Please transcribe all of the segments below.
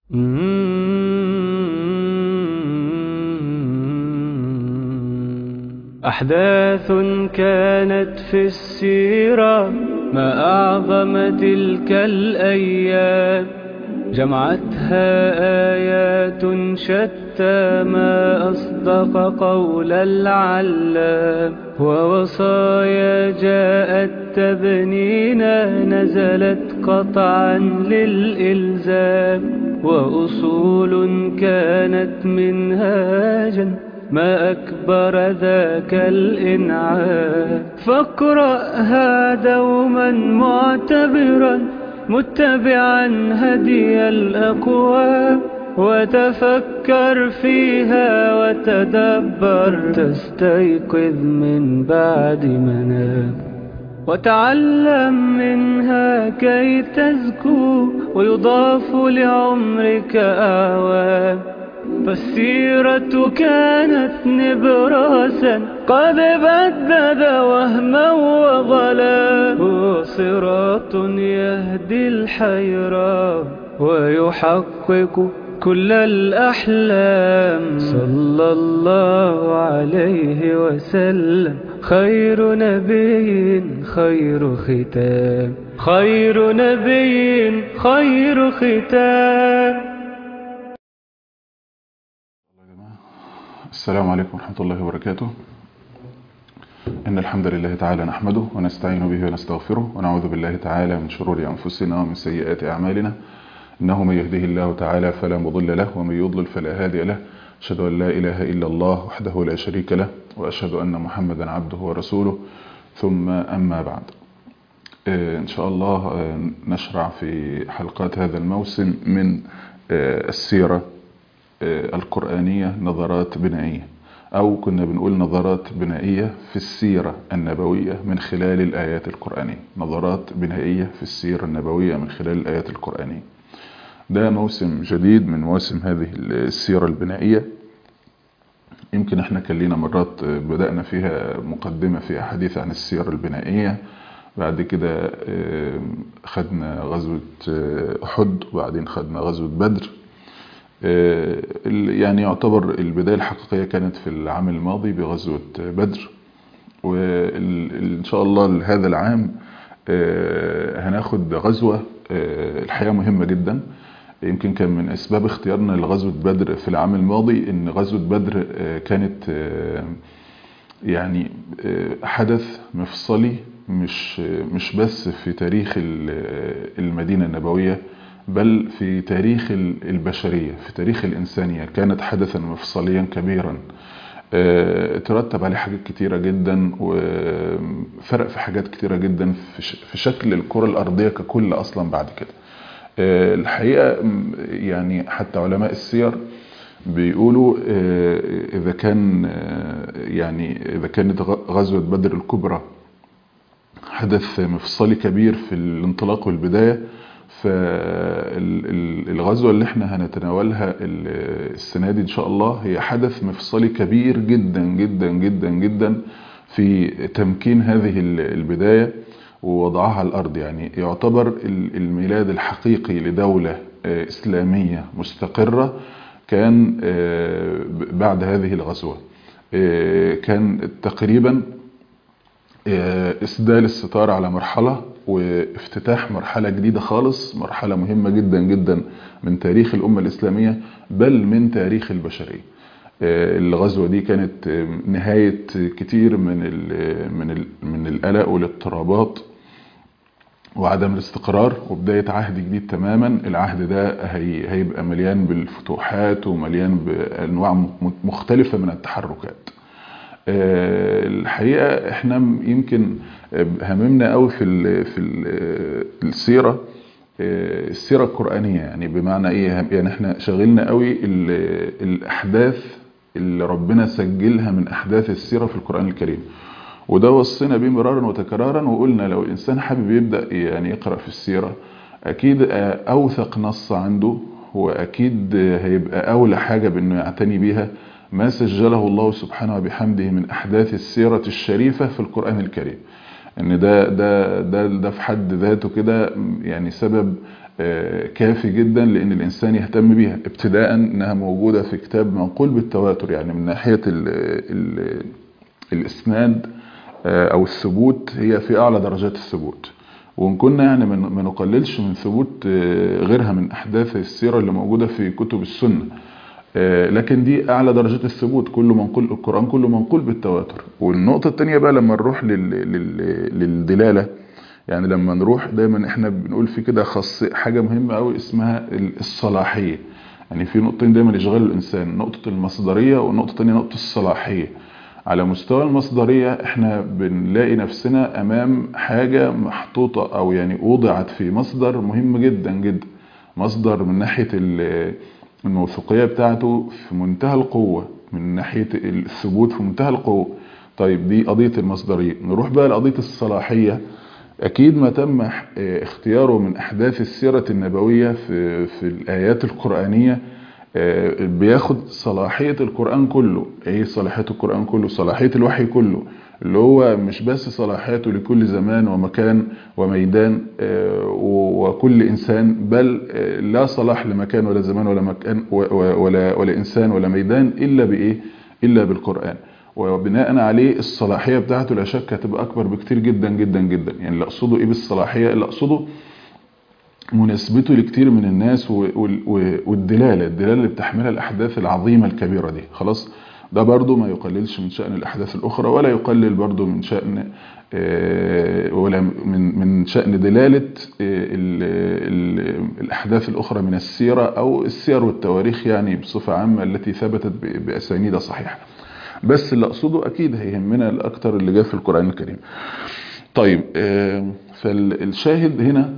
أحداث كانت في السيرة ما أعظم تلك الأيام جمعتها آيات شتى ما أصدق قول العلام ووصايا جاءت تبنينا نزلت قطعا للإلزام وأصول كانت منهاجا ما أكبر ذاك الإنعام فاقرأها دوما معتبرا متبعا هدي الأقوام وتفكر فيها وتدبر تستيقظ من بعد منام وتعلم منها كي تزكو ويضاف لعمرك أعوام فالسيرة كانت نبراسا قد بدد وهما وظلا هو صراط يهدي الحيرة ويحقق كل الأحلام صلى الله عليه وسلم خير نبي خير ختام خير نبي خير ختام السلام عليكم ورحمة الله وبركاته إن الحمد لله تعالى نحمده ونستعين به ونستغفره ونعوذ بالله تعالى من شرور أنفسنا ومن سيئات أعمالنا إنه من يهده الله تعالى فلا مضل له ومن يضلل فلا هادي له أشهد أن لا إله إلا الله وحده لا شريك له وأشهد أن محمدا عبده ورسوله ثم أما بعد إن شاء الله نشرع في حلقات هذا الموسم من السيرة القرآنية نظرات بنائية أو كنا بنقول نظرات بنائية في السيرة النبوية من خلال الآيات القرآنية نظرات بنائية في السيرة النبوية من خلال الآيات القرآنية ده موسم جديد من مواسم هذه السيرة البنائية يمكن احنا كان لينا مرات بدأنا فيها مقدمة فيها حديث عن السيرة البنائية بعد كده خدنا غزوة أحد وبعدين خدنا غزوة بدر يعني يعتبر البداية الحقيقية كانت في العام الماضي بغزوة بدر وإن شاء الله هذا العام هناخد غزوة الحقيقة مهمة جدا يمكن كان من أسباب اختيارنا لغزوة بدر في العام الماضي إن غزوة بدر كانت يعني حدث مفصلي مش مش بس في تاريخ المدينة النبوية بل في تاريخ البشرية في تاريخ الإنسانية كانت حدثا مفصليا كبيرا ترتب عليه حاجات كتيرة جدا وفرق في حاجات كتيرة جدا في شكل الكرة الأرضية ككل أصلا بعد كده الحقيقة يعني حتى علماء السير بيقولوا إذا كان يعني إذا كانت غزوة بدر الكبرى حدث مفصلي كبير في الانطلاق والبداية فالغزوة اللي احنا هنتناولها السنة دي ان شاء الله هي حدث مفصلي كبير جدا جدا جدا جدا في تمكين هذه البداية ووضعها على الأرض يعني يعتبر الميلاد الحقيقي لدولة إسلامية مستقرة كان بعد هذه الغزوة كان تقريبا إسدال الستار على مرحلة وافتتاح مرحلة جديدة خالص مرحلة مهمة جدا جدا من تاريخ الأمة الإسلامية بل من تاريخ البشرية الغزوة دي كانت نهاية كتير من ال من ال من القلق والاضطرابات وعدم الاستقرار وبداية عهد جديد تماما العهد ده هي هيبقى مليان بالفتوحات ومليان بأنواع مختلفة من التحركات الحقيقة احنا يمكن هممنا قوي في ال في ال السيرة السيرة القرآنية يعني بمعنى ايه يعني احنا شغلنا قوي الاحداث اللي ربنا سجلها من احداث السيرة في القرآن الكريم وده وصينا بيه مرارا وتكرارا وقلنا لو الانسان حابب يبدأ يعني يقرأ في السيرة اكيد اوثق نص عنده واكيد هيبقى اولى حاجة بانه يعتني بيها ما سجله الله سبحانه وبحمده من أحداث السيرة الشريفة في القرآن الكريم ان ده ده ده ده في حد ذاته كده يعني سبب كافي جدا لان الانسان يهتم بيها ابتداء انها موجودة في كتاب منقول بالتواتر يعني من ناحية ال ال الاسناد او الثبوت هي في اعلى درجات الثبوت وان كنا يعني ما نقللش من ثبوت غيرها من احداث السيرة اللي موجودة في كتب السنة لكن دي اعلى درجات الثبوت كله منقول القرآن كله منقول بالتواتر والنقطة التانية بقى لما نروح لل لل للدلالة يعني لما نروح دايما احنا بنقول في كده خاص حاجة مهمة قوي اسمها الصلاحية يعني في نقطتين دايما يشغلوا الانسان نقطة المصدرية والنقطة التانية نقطة الصلاحية على مستوى المصدرية احنا بنلاقي نفسنا امام حاجة محطوطة او يعني وضعت في مصدر مهم جدا جدا مصدر من ناحية الموثوقية بتاعته في منتهى القوة من ناحية الثبوت في منتهى القوة طيب دي قضية المصدرية نروح بقى لقضية الصلاحية أكيد ما تم اختياره من أحداث السيرة النبوية في, في الآيات القرآنية بياخد صلاحية القرآن كله ايه صلاحية القرآن كله صلاحية الوحي كله اللي هو مش بس صلاحيته لكل زمان ومكان وميدان وكل إنسان بل لا صلاح لمكان ولا زمان ولا مكان ولا, ولا إنسان ولا ميدان إلا بإيه إلا بالقرآن وبناء عليه الصلاحية بتاعته لا شك هتبقى أكبر بكتير جدا جدا جدا يعني اللي أقصده إيه بالصلاحية اللي أقصده مناسبته لكتير من الناس والدلالة الدلالة اللي بتحملها الأحداث العظيمة الكبيرة دي خلاص ده برضو ما يقللش من شأن الأحداث الأخرى ولا يقلل برضو من شأن ولا من من شأن دلالة ال ال الأحداث الأخرى من السيرة أو السير والتواريخ يعني بصفة عامة التي ثبتت بأسانيد صحيحة بس اللي أقصده أكيد هيهمنا الأكتر اللي جاء في القرآن الكريم طيب فالشاهد هنا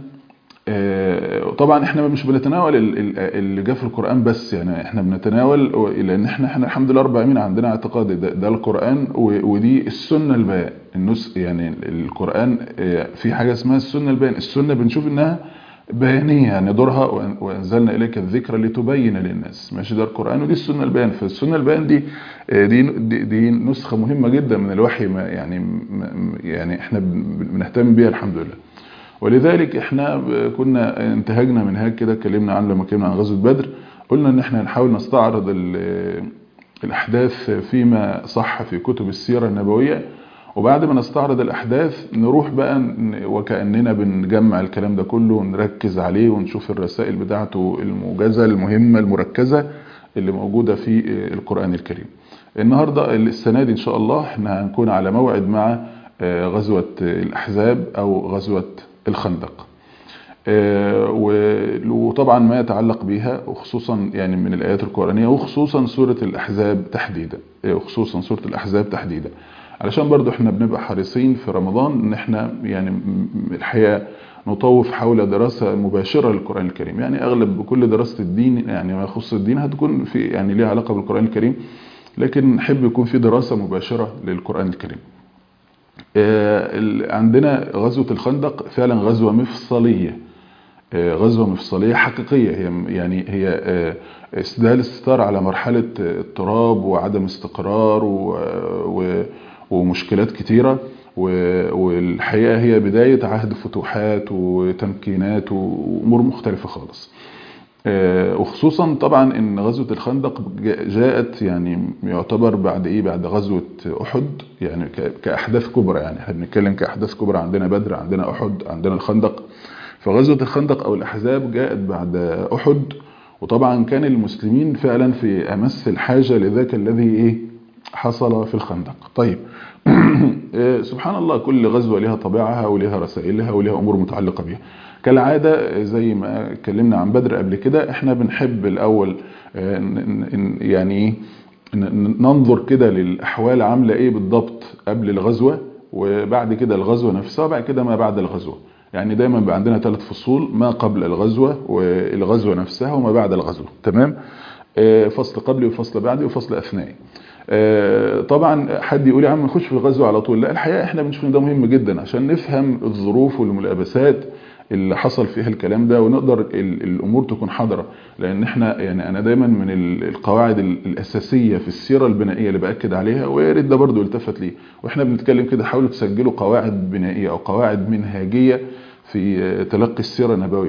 طبعا احنا مش بنتناول اللي جاء في القرآن بس يعني احنا بنتناول لان احنا احنا الحمد لله رب العالمين عندنا اعتقاد ده, ده القرآن ودي السنة البيان النص يعني القرآن في حاجة اسمها السنة البيان السنة بنشوف انها بيانية يعني دورها وانزلنا اليك الذكر لتبين للناس ماشي ده القرآن ودي السنة البيان فالسنة البيان دي دي دي, دي نسخة مهمة جدا من الوحي ما يعني يعني احنا بنهتم بيها الحمد لله ولذلك احنا كنا انتهجنا منهاج كده اتكلمنا عنه لما اتكلمنا عن غزوه بدر قلنا ان احنا نحاول نستعرض الاحداث فيما صح في كتب السيره النبويه وبعد ما نستعرض الاحداث نروح بقى وكاننا بنجمع الكلام ده كله ونركز عليه ونشوف الرسائل بتاعته الموجزه المهمه المركزه اللي موجوده في القران الكريم النهارده السنه دي ان شاء الله احنا هنكون على موعد مع غزوه الاحزاب او غزوه الخندق وطبعا ما يتعلق بها وخصوصا يعني من الآيات القرآنية وخصوصا سورة الأحزاب تحديدا وخصوصا سورة الأحزاب تحديدا علشان برضو احنا بنبقى حريصين في رمضان ان احنا يعني الحقيقة نطوف حول دراسة مباشرة للقرآن الكريم يعني اغلب كل دراسة الدين يعني ما يخص الدين هتكون في يعني ليها علاقة بالقرآن الكريم لكن نحب يكون في دراسة مباشرة للقرآن الكريم عندنا غزوة الخندق فعلا غزوة مفصلية غزوة مفصلية حقيقية هي يعني هي اسدال الستار على مرحلة اضطراب وعدم استقرار ومشكلات كتيرة والحقيقة هي بداية عهد فتوحات وتمكينات وأمور مختلفة خالص وخصوصا طبعا ان غزوة الخندق جاءت يعني يعتبر بعد ايه بعد غزوة احد يعني كاحداث كبرى يعني احنا بنتكلم كاحداث كبرى عندنا بدر عندنا احد عندنا الخندق فغزوة الخندق او الاحزاب جاءت بعد احد وطبعا كان المسلمين فعلا في امس الحاجة لذاك الذي ايه حصل في الخندق طيب سبحان الله كل غزوة لها طبيعها ولها رسائلها ولها امور متعلقة بها كالعادة زي ما اتكلمنا عن بدر قبل كده احنا بنحب الاول يعني ننظر كده للاحوال عاملة ايه بالضبط قبل الغزوة وبعد كده الغزوة نفسها وبعد كده ما بعد الغزوة يعني دايما بقى عندنا ثلاث فصول ما قبل الغزوة والغزوة نفسها وما بعد الغزوة تمام فصل قبلي وفصل بعدي وفصل اثنائي طبعا حد يقول يا عم نخش في الغزوة على طول لا الحقيقة احنا بنشوف ان ده مهم جدا عشان نفهم الظروف والملابسات اللي حصل فيها الكلام ده ونقدر الامور تكون حاضره لان احنا يعني انا دايما من القواعد الاساسيه في السيره البنائيه اللي باكد عليها ويا ريت ده برضه يلتفت ليه واحنا بنتكلم كده حاولوا تسجلوا قواعد بنائيه او قواعد منهاجيه في تلقي السيره النبويه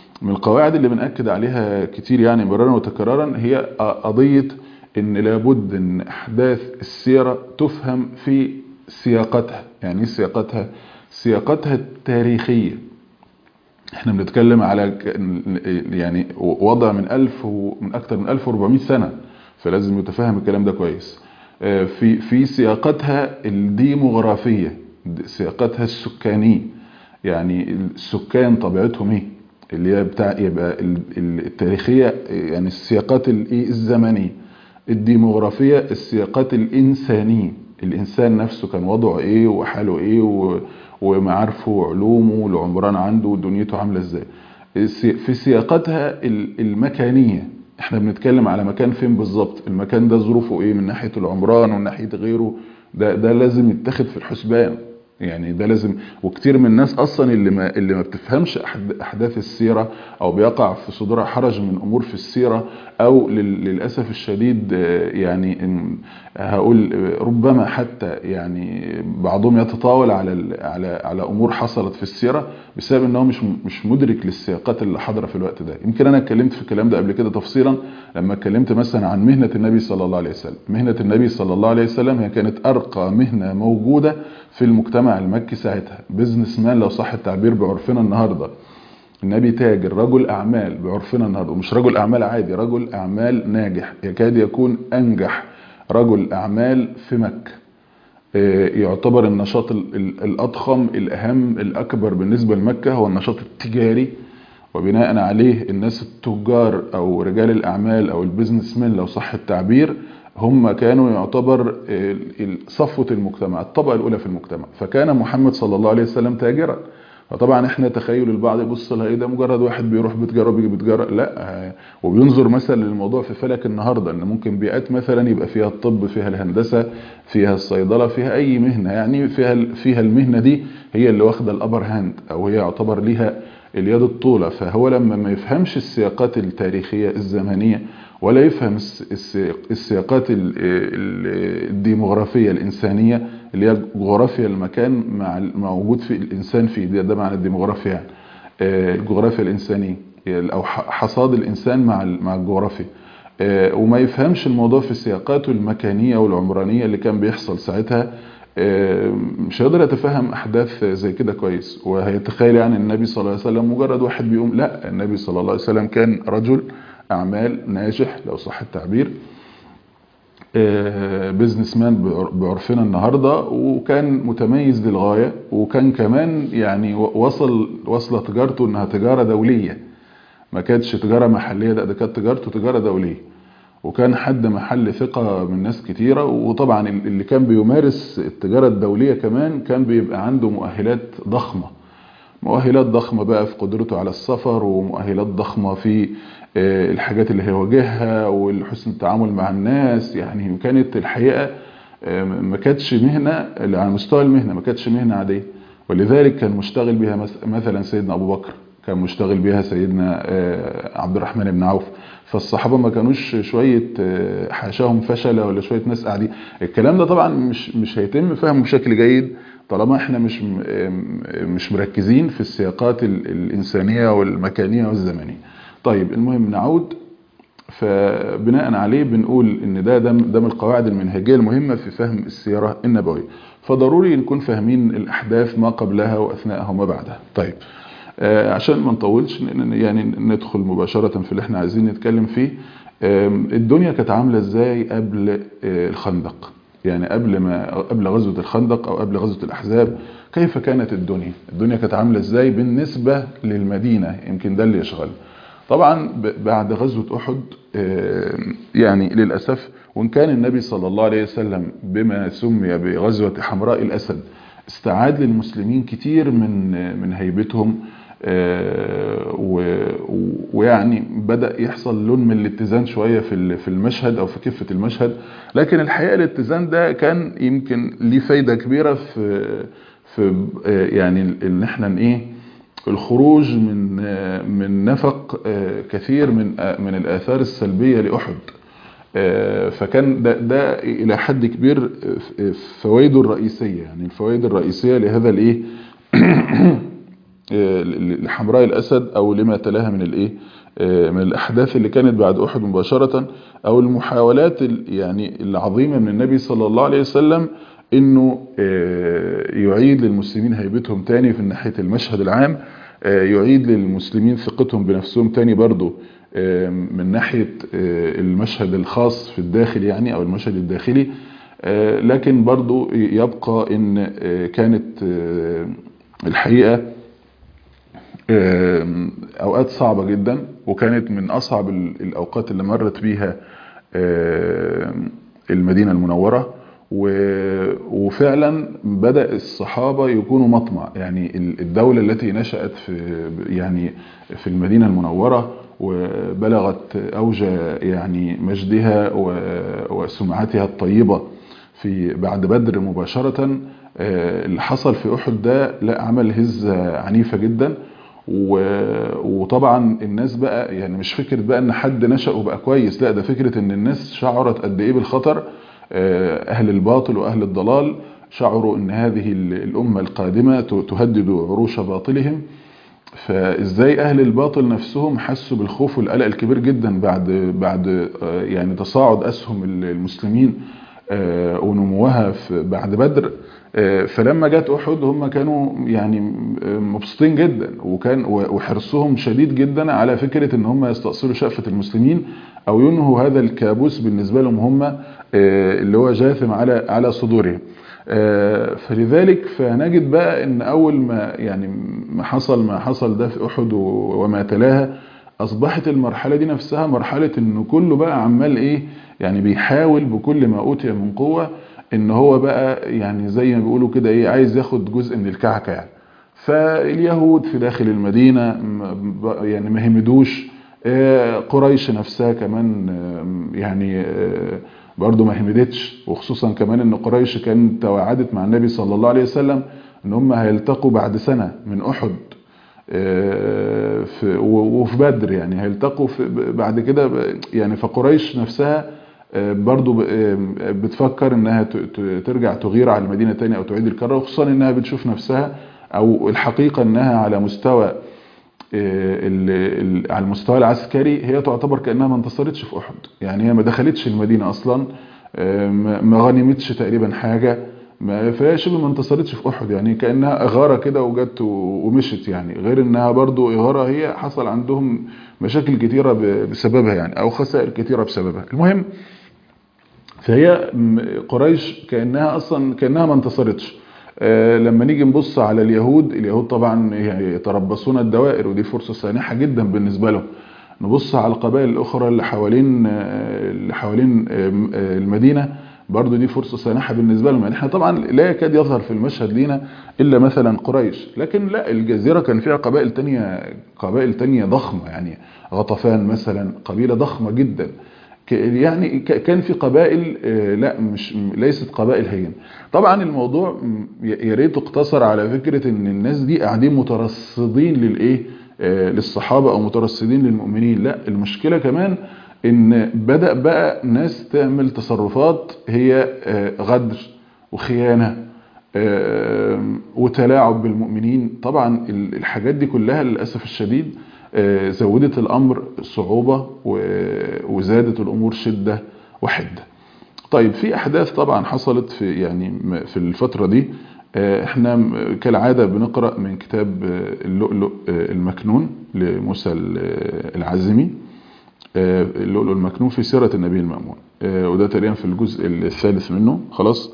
من القواعد اللي بنأكد عليها كتير يعني مرارا وتكرارا هي قضية ان لابد ان احداث السيرة تفهم في سياقتها يعني ايه سياقتها سياقتها التاريخية احنا بنتكلم على يعني وضع من ألف ومن اكتر من 1400 سنة فلازم يتفهم الكلام ده كويس في في سياقتها الديموغرافية سياقتها السكانية يعني السكان طبيعتهم ايه اللي هي بتاع يبقى التاريخية يعني السياقات الزمنية الديموغرافية السياقات الإنسانية الإنسان نفسه كان وضعه إيه وحاله إيه ومعارفه وعلومه والعمران عنده ودنيته عاملة إزاي في سياقاتها المكانية احنا بنتكلم على مكان فين بالظبط المكان ده ظروفه ايه من ناحية العمران ومن ناحية غيره ده, ده لازم يتخذ في الحسبان يعني ده لازم وكتير من الناس اصلا اللي ما اللي ما بتفهمش احداث السيره او بيقع في صدورها حرج من امور في السيره او للاسف الشديد يعني هقول ربما حتى يعني بعضهم يتطاول على على على امور حصلت في السيره بسبب ان هو مش مش مدرك للسياقات اللي حاضره في الوقت ده يمكن انا اتكلمت في الكلام ده قبل كده تفصيلا لما اتكلمت مثلا عن مهنه النبي صلى الله عليه وسلم مهنه النبي صلى الله عليه وسلم هي كانت ارقى مهنه موجوده في المجتمع المكي ساعتها بزنس مان لو صح التعبير بعرفنا النهارده النبي تاجر رجل اعمال بعرفنا النهارده مش رجل اعمال عادي رجل اعمال ناجح يكاد يكون انجح رجل اعمال في مكه يعتبر النشاط الاضخم الاهم الاكبر بالنسبه لمكه هو النشاط التجاري وبناء عليه الناس التجار او رجال الاعمال او البيزنس مان لو صح التعبير هم كانوا يعتبر صفوة المجتمع الطبقة الأولى في المجتمع فكان محمد صلى الله عليه وسلم تاجرا فطبعا احنا تخيل البعض يبص لها ايه ده مجرد واحد بيروح بتجاره بيجي بتجاره لا وبينظر مثلا للموضوع في فلك النهارده ان ممكن بيئات مثلا يبقى فيها الطب فيها الهندسه فيها الصيدله فيها اي مهنه يعني فيها فيها المهنه دي هي اللي واخده الابر هاند او هي يعتبر ليها اليد الطولة فهو لما ما يفهمش السياقات التاريخية الزمنية ولا يفهم السياقات الديموغرافية الإنسانية اللي هي جغرافيا المكان مع موجود في الإنسان فيه ده, ده معنى الديموغرافيا يعني الجغرافيا الإنسانية أو حصاد الإنسان مع مع الجغرافيا وما يفهمش الموضوع في سياقاته المكانية والعمرانية اللي كان بيحصل ساعتها مش هيقدر يتفهم احداث زي كده كويس وهيتخيل يعني النبي صلى الله عليه وسلم مجرد واحد بيقوم لا النبي صلى الله عليه وسلم كان رجل اعمال ناجح لو صح التعبير بيزنس مان بعرفنا النهارده وكان متميز للغايه وكان كمان يعني وصل وصل تجارته انها تجاره دوليه ما كانتش تجاره محليه لا ده كانت تجارته تجاره دوليه وكان حد محل ثقة من ناس كتيرة وطبعا اللي كان بيمارس التجارة الدولية كمان كان بيبقى عنده مؤهلات ضخمة مؤهلات ضخمة بقى في قدرته على السفر ومؤهلات ضخمة في الحاجات اللي هيواجهها والحسن التعامل مع الناس يعني كانت الحقيقة ما كانتش مهنة على مستوى المهنة ما كانتش مهنة عادية ولذلك كان مشتغل بها مثلا سيدنا أبو بكر كان مشتغل بها سيدنا عبد الرحمن بن عوف فالصحابه ما كانوش شويه حاشاهم فشله ولا شويه ناس قاعدين الكلام ده طبعا مش مش هيتم فهمه بشكل جيد طالما احنا مش مش مركزين في السياقات الانسانيه والمكانيه والزمنيه طيب المهم نعود فبناء عليه بنقول ان ده ده ده من القواعد المنهجيه المهمه في فهم السيره النبويه فضروري نكون فاهمين الاحداث ما قبلها واثناءها وما بعدها طيب عشان ما نطولش يعني ندخل مباشرة في اللي احنا عايزين نتكلم فيه الدنيا كانت عاملة ازاي قبل الخندق يعني قبل ما قبل غزوة الخندق او قبل غزوة الاحزاب كيف كانت الدنيا الدنيا كانت عاملة ازاي بالنسبة للمدينة يمكن ده اللي يشغل طبعا بعد غزوة احد يعني للأسف وان كان النبي صلى الله عليه وسلم بما سمي بغزوة حمراء الاسد استعاد للمسلمين كتير من من هيبتهم ويعني بدأ يحصل لون من الاتزان شوية في في المشهد أو في كفة المشهد لكن الحقيقة الاتزان ده كان يمكن ليه فايدة كبيرة في في يعني ان احنا ايه الخروج من من نفق كثير من من الآثار السلبية لأحد فكان ده, ده إلى حد كبير فوائده الرئيسية يعني الفوائد الرئيسية لهذا الايه لحمراء الأسد أو لما تلاها من الإيه من الأحداث اللي كانت بعد أحد مباشرة أو المحاولات يعني العظيمة من النبي صلى الله عليه وسلم إنه يعيد للمسلمين هيبتهم تاني في ناحية المشهد العام يعيد للمسلمين ثقتهم بنفسهم تاني برضو من ناحية المشهد الخاص في الداخل يعني أو المشهد الداخلي لكن برضو يبقى إن كانت الحقيقة أوقات صعبة جدا وكانت من أصعب الأوقات اللي مرت بيها المدينة المنورة وفعلا بدأ الصحابة يكونوا مطمع يعني الدولة التي نشأت في يعني في المدينة المنورة وبلغت أوج يعني مجدها وسمعتها الطيبة في بعد بدر مباشرة اللي حصل في أحد ده لا عمل هزة عنيفة جدا وطبعا الناس بقى يعني مش فكرة بقى ان حد نشأ وبقى كويس لا ده فكرة ان الناس شعرت قد ايه بالخطر اهل الباطل واهل الضلال شعروا ان هذه الامة القادمة تهدد عروش باطلهم فازاي اهل الباطل نفسهم حسوا بالخوف والقلق الكبير جدا بعد بعد يعني تصاعد اسهم المسلمين ونموها بعد بدر فلما جت احد هم كانوا يعني مبسوطين جدا وكان وحرصهم شديد جدا على فكره ان هم يستأصلوا شأفة المسلمين او ينهوا هذا الكابوس بالنسبه لهم هم اللي هو جاثم على على صدورهم فلذلك فنجد بقى ان اول ما يعني ما حصل ما حصل ده في احد وما تلاها اصبحت المرحله دي نفسها مرحله انه كله بقى عمال ايه يعني بيحاول بكل ما اوتي من قوه ان هو بقى يعني زي ما بيقولوا كده ايه عايز ياخد جزء من الكعكه يعني فاليهود في داخل المدينه يعني ما همدوش قريش نفسها كمان يعني برضو ما همدتش وخصوصا كمان ان قريش كانت توعدت مع النبي صلى الله عليه وسلم ان هم هيلتقوا بعد سنه من احد وفي بدر يعني هيلتقوا بعد كده يعني فقريش نفسها برضو بتفكر انها ترجع تغير على المدينة تاني او تعيد الكرة وخصوصا انها بتشوف نفسها او الحقيقة انها على مستوى على المستوى العسكري هي تعتبر كأنها ما انتصرتش في احد يعني هي ما دخلتش المدينة اصلا ما غنمتش تقريبا حاجة فهي شبه ما انتصرتش في احد يعني كانها اغاره كده وجت ومشت يعني غير انها برضو اغاره هي حصل عندهم مشاكل كتيره بسببها يعني او خسائر كتيره بسببها المهم فهي قريش كانها اصلا كانها ما انتصرتش لما نيجي نبص على اليهود اليهود طبعا يتربصون الدوائر ودي فرصه سانحه جدا بالنسبه لهم نبص على القبائل الاخرى اللي حوالين اللي حوالين المدينه برضو دي فرصة سانحة بالنسبة لهم يعني احنا طبعا لا يكاد يظهر في المشهد لينا إلا مثلا قريش لكن لا الجزيرة كان فيها قبائل تانية قبائل تانية ضخمة يعني غطفان مثلا قبيلة ضخمة جدا يعني كان في قبائل لا مش ليست قبائل هين طبعا الموضوع يا ريت اقتصر على فكرة ان الناس دي قاعدين مترصدين للايه للصحابة او مترصدين للمؤمنين لا المشكلة كمان ان بدأ بقى ناس تعمل تصرفات هي غدر وخيانة وتلاعب بالمؤمنين طبعا الحاجات دي كلها للأسف الشديد زودت الأمر صعوبة وزادت الأمور شدة وحدة طيب في أحداث طبعا حصلت في يعني في الفترة دي احنا كالعادة بنقرأ من كتاب اللؤلؤ المكنون لموسى العزمي اللؤلؤ المكنون في سيرة النبي المأمون وده تقريبا في الجزء الثالث منه خلاص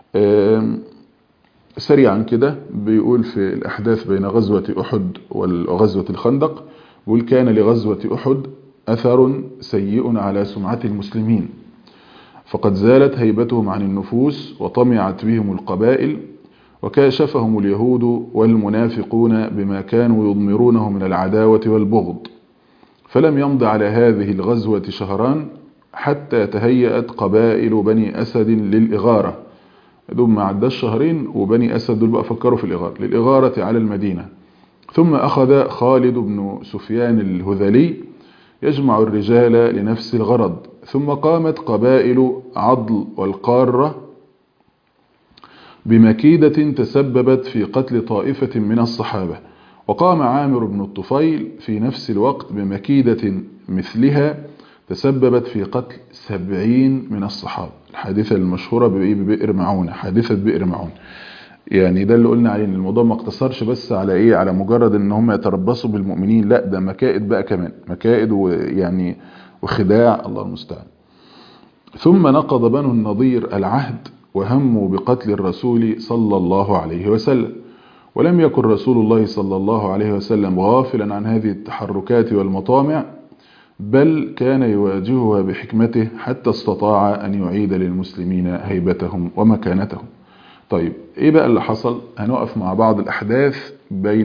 سريعا كده بيقول في الأحداث بين غزوة أحد وغزوة الخندق بيقول كان لغزوة أحد أثر سيء على سمعة المسلمين فقد زالت هيبتهم عن النفوس وطمعت بهم القبائل وكاشفهم اليهود والمنافقون بما كانوا يضمرونه من العداوة والبغض فلم يمض على هذه الغزوة شهران حتى تهيأت قبائل بني أسد للإغارة دول ما عداش شهرين وبني أسد دول بقى فكروا في الإغارة للإغارة على المدينة ثم أخذ خالد بن سفيان الهذلي يجمع الرجال لنفس الغرض ثم قامت قبائل عضل والقارة بمكيدة تسببت في قتل طائفة من الصحابة وقام عامر بن الطفيل في نفس الوقت بمكيدة مثلها تسببت في قتل سبعين من الصحابة الحادثة المشهورة ببئر معونة حادثة بئر معونة يعني ده اللي قلنا عليه ان الموضوع ما اقتصرش بس على ايه على مجرد ان هم يتربصوا بالمؤمنين لا ده مكائد بقى كمان مكائد ويعني وخداع الله المستعان ثم نقض بنو النضير العهد وهموا بقتل الرسول صلى الله عليه وسلم ولم يكن رسول الله صلى الله عليه وسلم غافلا عن هذه التحركات والمطامع بل كان يواجهها بحكمته حتى استطاع أن يعيد للمسلمين هيبتهم ومكانتهم طيب ايه بقى اللي حصل هنقف مع بعض الاحداث بين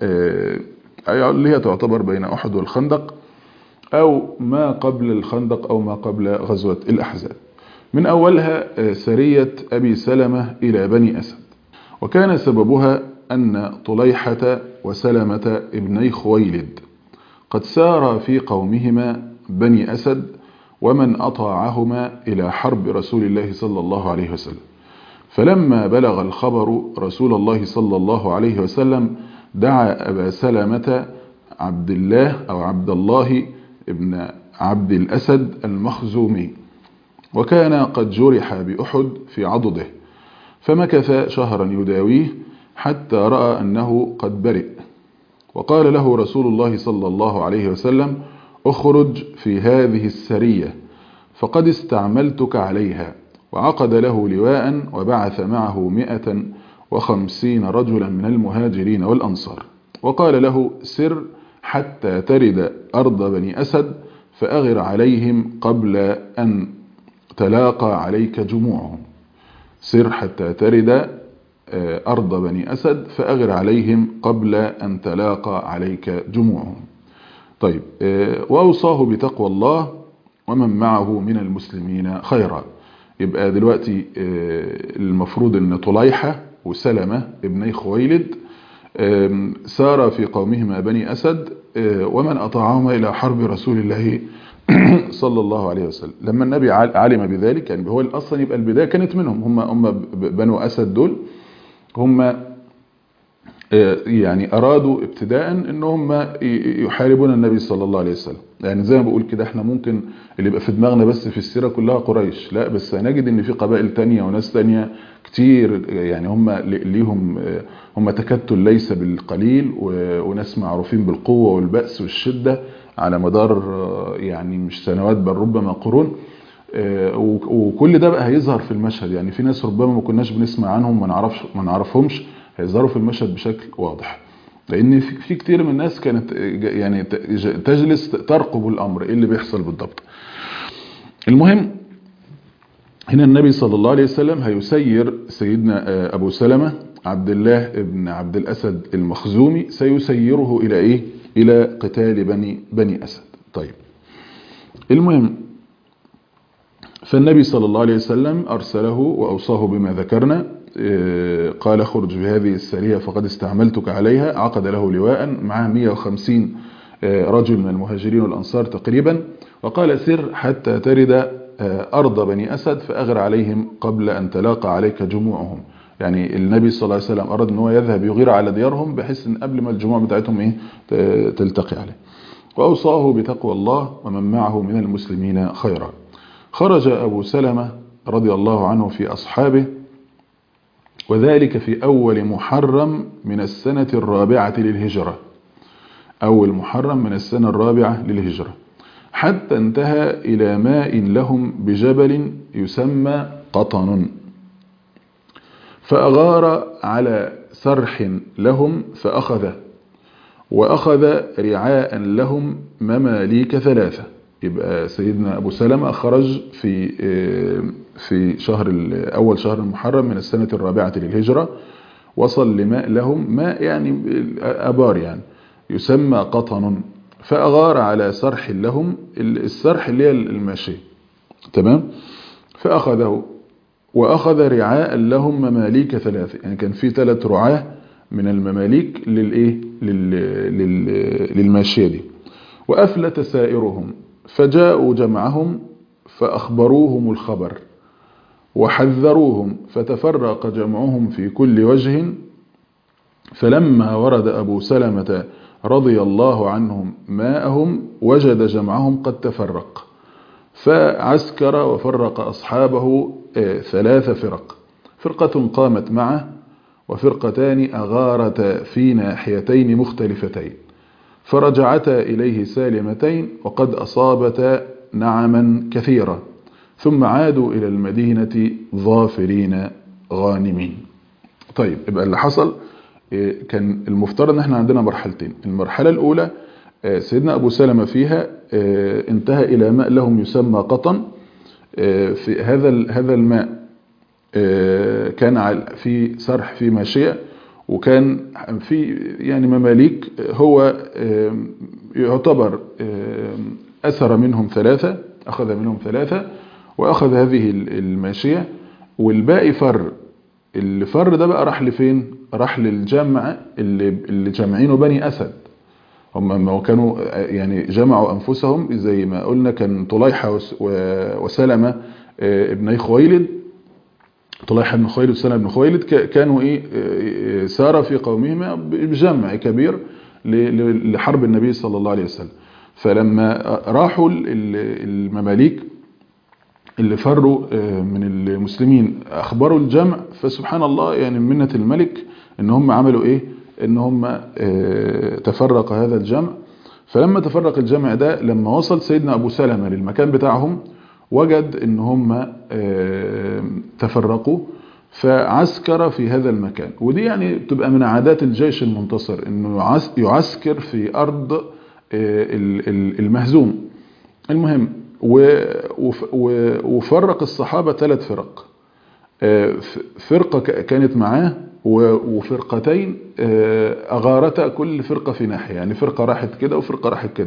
اللي هي تعتبر بين احد والخندق او ما قبل الخندق او ما قبل غزوة الاحزاب من اولها سرية ابي سلمة الى بني اسد وكان سببها ان طليحة وسلمة ابني خويلد قد سار في قومهما بني اسد ومن اطاعهما الى حرب رسول الله صلى الله عليه وسلم فلما بلغ الخبر رسول الله صلى الله عليه وسلم دعا أبا سلمة عبد الله أو عبد الله ابن عبد الأسد المخزومي وكان قد جرح بأحد في عضده فمكث شهرا يداويه حتى رأى أنه قد برئ وقال له رسول الله صلى الله عليه وسلم اخرج في هذه السرية فقد استعملتك عليها وعقد له لواء وبعث معه مئة وخمسين رجلا من المهاجرين والأنصار وقال له سر حتى ترد أرض بني أسد فأغر عليهم قبل أن تلاقى عليك جموعهم سر حتى ترد أرض بني أسد فأغر عليهم قبل أن تلاقى عليك جموعهم طيب وأوصاه بتقوى الله ومن معه من المسلمين خيرا يبقى دلوقتي المفروض ان طليحة وسلمة ابني خويلد سار في قومهما بني أسد ومن أطاعهما إلى حرب رسول الله صلى الله عليه وسلم لما النبي علم بذلك يعني هو أصلا يبقى البداية كانت منهم هم, هم بنو أسد دول هم يعني أرادوا ابتداء ان هم يحاربون النبي صلى الله عليه وسلم يعني زي ما بقول كده احنا ممكن اللي يبقى في دماغنا بس في السيرة كلها قريش لا بس هنجد ان في قبائل تانية وناس تانية كتير يعني هم ليهم هم تكتل ليس بالقليل وناس معروفين بالقوة والبأس والشدة على مدار يعني مش سنوات بل ربما قرون وكل ده بقى هيظهر في المشهد يعني في ناس ربما ما كناش بنسمع عنهم ما نعرفش ما نعرفهمش هيظهروا في المشهد بشكل واضح لان في كتير من الناس كانت يعني تجلس ترقب الامر ايه اللي بيحصل بالضبط المهم هنا النبي صلى الله عليه وسلم هيسير سيدنا ابو سلمة عبد الله ابن عبد الاسد المخزومي سيسيره الى ايه الى قتال بني بني اسد طيب المهم فالنبي صلى الله عليه وسلم ارسله واوصاه بما ذكرنا قال اخرج في هذه السرية فقد استعملتك عليها عقد له لواء معه 150 رجل من المهاجرين والأنصار تقريبا وقال سر حتى ترد أرض بني أسد فأغر عليهم قبل أن تلاقى عليك جموعهم يعني النبي صلى الله عليه وسلم أراد أن هو يذهب يغير على ديارهم بحيث أن قبل ما الجموع بتاعتهم إيه تلتقي عليه وأوصاه بتقوى الله ومن معه من المسلمين خيرا خرج أبو سلمة رضي الله عنه في أصحابه وذلك في أول محرم من السنة الرابعة للهجرة أول محرم من السنة الرابعة للهجرة حتى انتهى إلى ماء لهم بجبل يسمى قطن فأغار على سرح لهم فأخذه وأخذ رعاء لهم مماليك ثلاثة يبقى سيدنا أبو سلمة خرج في في شهر أول شهر المحرم من السنة الرابعة للهجرة وصل لماء لهم ماء يعني أبار يعني يسمى قطن فأغار على سرح لهم السرح اللي هي الماشية تمام فأخذه وأخذ رعاء لهم مماليك ثلاثة يعني كان في ثلاث رعاة من المماليك للإيه لل... لل... للماشية دي وأفلت سائرهم فجاءوا جمعهم فأخبروهم الخبر وحذروهم فتفرق جمعهم في كل وجه فلما ورد أبو سلمة رضي الله عنهم ماءهم وجد جمعهم قد تفرق فعسكر وفرق أصحابه ثلاث فرق فرقة قامت معه وفرقتان أغارتا في ناحيتين مختلفتين فرجعتا إليه سالمتين وقد أصابتا نعما كثيرة ثم عادوا إلى المدينة ظافرين غانمين طيب يبقى اللي حصل كان المفترض ان احنا عندنا مرحلتين المرحلة الاولى سيدنا ابو سلمة فيها انتهى الى ماء لهم يسمى قطن في هذا هذا الماء كان في سرح في ماشية وكان في يعني مماليك هو يعتبر أثر منهم ثلاثة أخذ منهم ثلاثة وأخذ هذه الماشية والباقي فر اللي فر ده بقى راح لفين راح للجمع اللي, اللي جمعينه بني أسد هم ما كانوا يعني جمعوا أنفسهم زي ما قلنا كان طليحة وسلمة ابني خويلد طليحة بن خويلد وسلمة بن خويلد كانوا ايه سار في قومهما بجمع كبير لحرب النبي صلى الله عليه وسلم فلما راحوا المماليك اللي فروا من المسلمين اخبروا الجمع فسبحان الله يعني منة الملك ان هم عملوا ايه ان هم تفرق هذا الجمع فلما تفرق الجمع ده لما وصل سيدنا ابو سلمة للمكان بتاعهم وجد ان هم تفرقوا فعسكر في هذا المكان ودي يعني تبقى من عادات الجيش المنتصر انه يعسكر في ارض المهزوم المهم وفرق الصحابة ثلاث فرق فرقة كانت معاه وفرقتين أغارتا كل فرقة في ناحية يعني فرقة راحت كده وفرقة راحت كده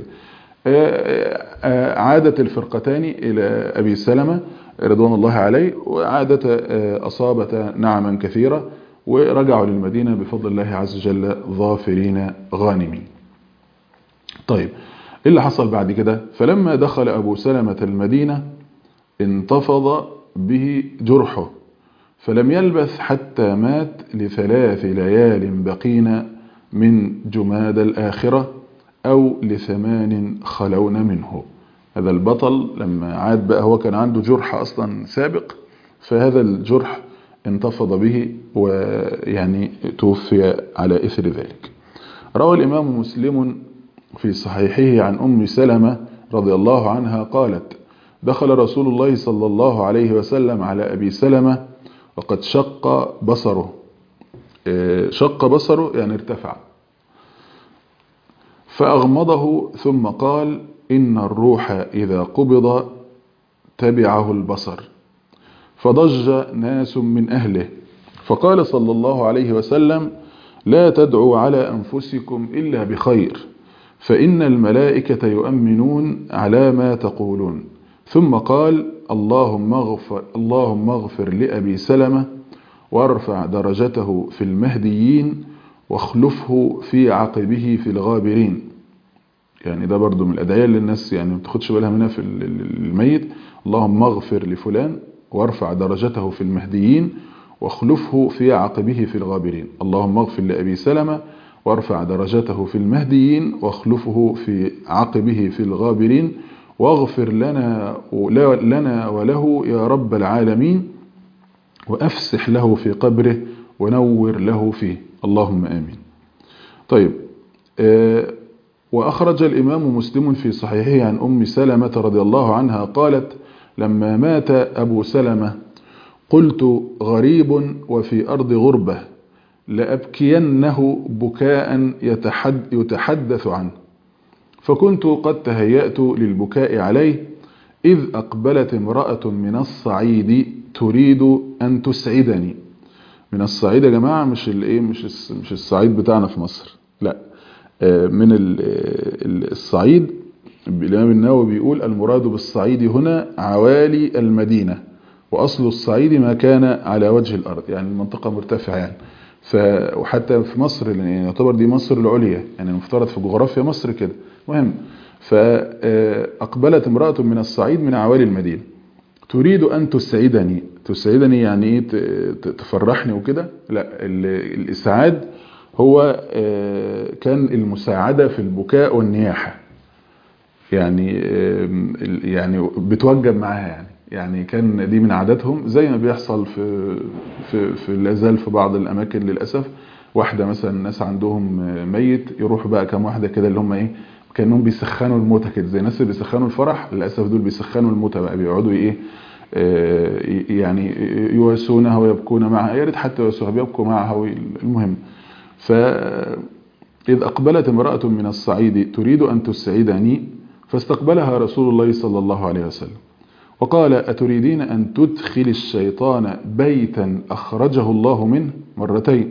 عادت الفرقتان إلى أبي سلمة رضوان الله عليه وعادت أصابت نعما كثيرة ورجعوا للمدينة بفضل الله عز وجل ظافرين غانمين طيب إيه اللي حصل بعد كده فلما دخل أبو سلمة المدينة انتفض به جرحه فلم يلبث حتى مات لثلاث ليال بقين من جماد الآخرة أو لثمان خلون منه هذا البطل لما عاد بقى هو كان عنده جرح أصلا سابق فهذا الجرح انتفض به ويعني توفي على إثر ذلك روى الإمام مسلم في صحيحه عن أم سلمة رضي الله عنها قالت دخل رسول الله صلى الله عليه وسلم على أبي سلمة وقد شق بصره شق بصره يعني ارتفع فأغمضه ثم قال إن الروح إذا قبض تبعه البصر فضج ناس من أهله فقال صلى الله عليه وسلم لا تدعوا على أنفسكم إلا بخير فإن الملائكة يؤمنون على ما تقولون ثم قال اللهم اغفر, اللهم اغفر لأبي سلمة وارفع درجته في المهديين واخلفه في عقبه في الغابرين يعني ده برضو من الأدعية اللي الناس يعني ما بتاخدش بالها منها في الميت اللهم اغفر لفلان وارفع درجته في المهديين واخلفه في عقبه في الغابرين اللهم اغفر لأبي سلمة وارفع درجته في المهديين واخلفه في عقبه في الغابرين واغفر لنا لنا وله يا رب العالمين وأفسح له في قبره ونور له فيه اللهم آمين طيب وأخرج الإمام مسلم في صحيحه عن أم سلمة رضي الله عنها قالت لما مات أبو سلمة قلت غريب وفي أرض غربة لأبكينه بكاء يتحد يتحدث عنه فكنت قد تهيأت للبكاء عليه إذ أقبلت امرأة من الصعيد تريد أن تسعدني من الصعيد يا جماعة مش الايه مش مش الصعيد بتاعنا في مصر لا من الصعيد الإمام النووي بيقول المراد بالصعيد هنا عوالي المدينة وأصل الصعيد ما كان على وجه الأرض يعني المنطقة مرتفعة يعني ف وحتى في مصر يعني يعتبر دي مصر العليا يعني المفترض في جغرافيا مصر كده مهم فأقبلت امرأة من الصعيد من عوالي المدينة تريد أن تسعدني تسعدني يعني ايه تفرحني وكده لا الإسعاد هو كان المساعدة في البكاء والنياحة يعني يعني بتوجب معاها يعني يعني كان دي من عاداتهم زي ما بيحصل في في في لازال في بعض الاماكن للاسف واحده مثلا الناس عندهم ميت يروحوا بقى كام واحده كده اللي هم ايه كانهم بيسخنوا الموتى كده زي الناس اللي بيسخنوا الفرح للاسف دول بيسخنوا الموتى بقى بيقعدوا ايه يعني يواسونها ويبكون معها يا ريت حتى يواسوها بيبكوا معها المهم ف إذ أقبلت امرأة من الصعيد تريد أن تسعدني فاستقبلها رسول الله صلى الله عليه وسلم وقال أتريدين أن تدخل الشيطان بيتا أخرجه الله منه مرتين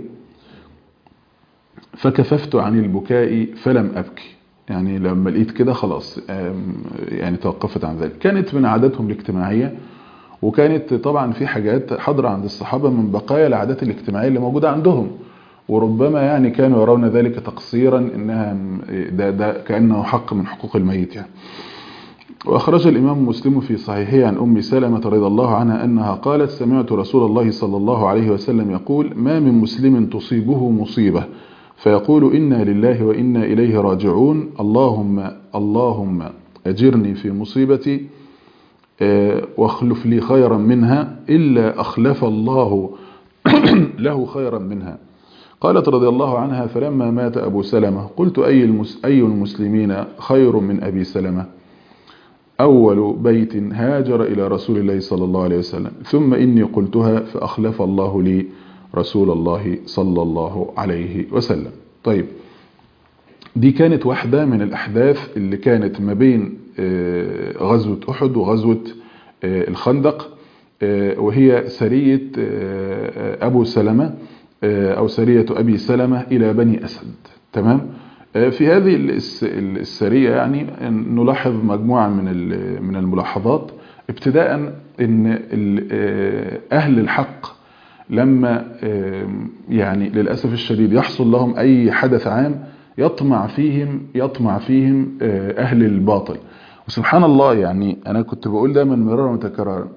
فكففت عن البكاء فلم أبكي يعني لما لقيت كده خلاص يعني توقفت عن ذلك كانت من عاداتهم الاجتماعية وكانت طبعا في حاجات حاضرة عند الصحابة من بقايا العادات الاجتماعية اللي موجودة عندهم وربما يعني كانوا يرون ذلك تقصيرا انها ده, ده كأنه حق من حقوق الميت يعني وأخرج الإمام مسلم في صحيحه عن أم سلمة رضي الله عنها أنها قالت سمعت رسول الله صلى الله عليه وسلم يقول ما من مسلم تصيبه مصيبة فيقول إنا لله وإنا إليه راجعون اللهم اللهم أجرني في مصيبتي واخلف لي خيرا منها إلا أخلف الله له خيرا منها قالت رضي الله عنها فلما مات أبو سلمة قلت أي, المس أي المسلمين خير من أبي سلمة أول بيت هاجر إلى رسول الله صلى الله عليه وسلم ثم إني قلتها فأخلف الله لي رسول الله صلى الله عليه وسلم طيب دي كانت واحدة من الأحداث اللي كانت ما بين غزوة أحد وغزوة الخندق وهي سرية أبو سلمة أو سرية أبي سلمة إلى بني أسد تمام في هذه السرية يعني نلاحظ مجموعة من من الملاحظات ابتداء ان أهل الحق لما يعني للأسف الشديد يحصل لهم أي حدث عام يطمع فيهم يطمع فيهم أهل الباطل وسبحان الله يعني أنا كنت بقول دايما مرارا وتكرارا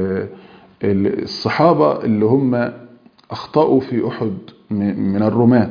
الصحابة اللي هم أخطأوا في أحد من الرماة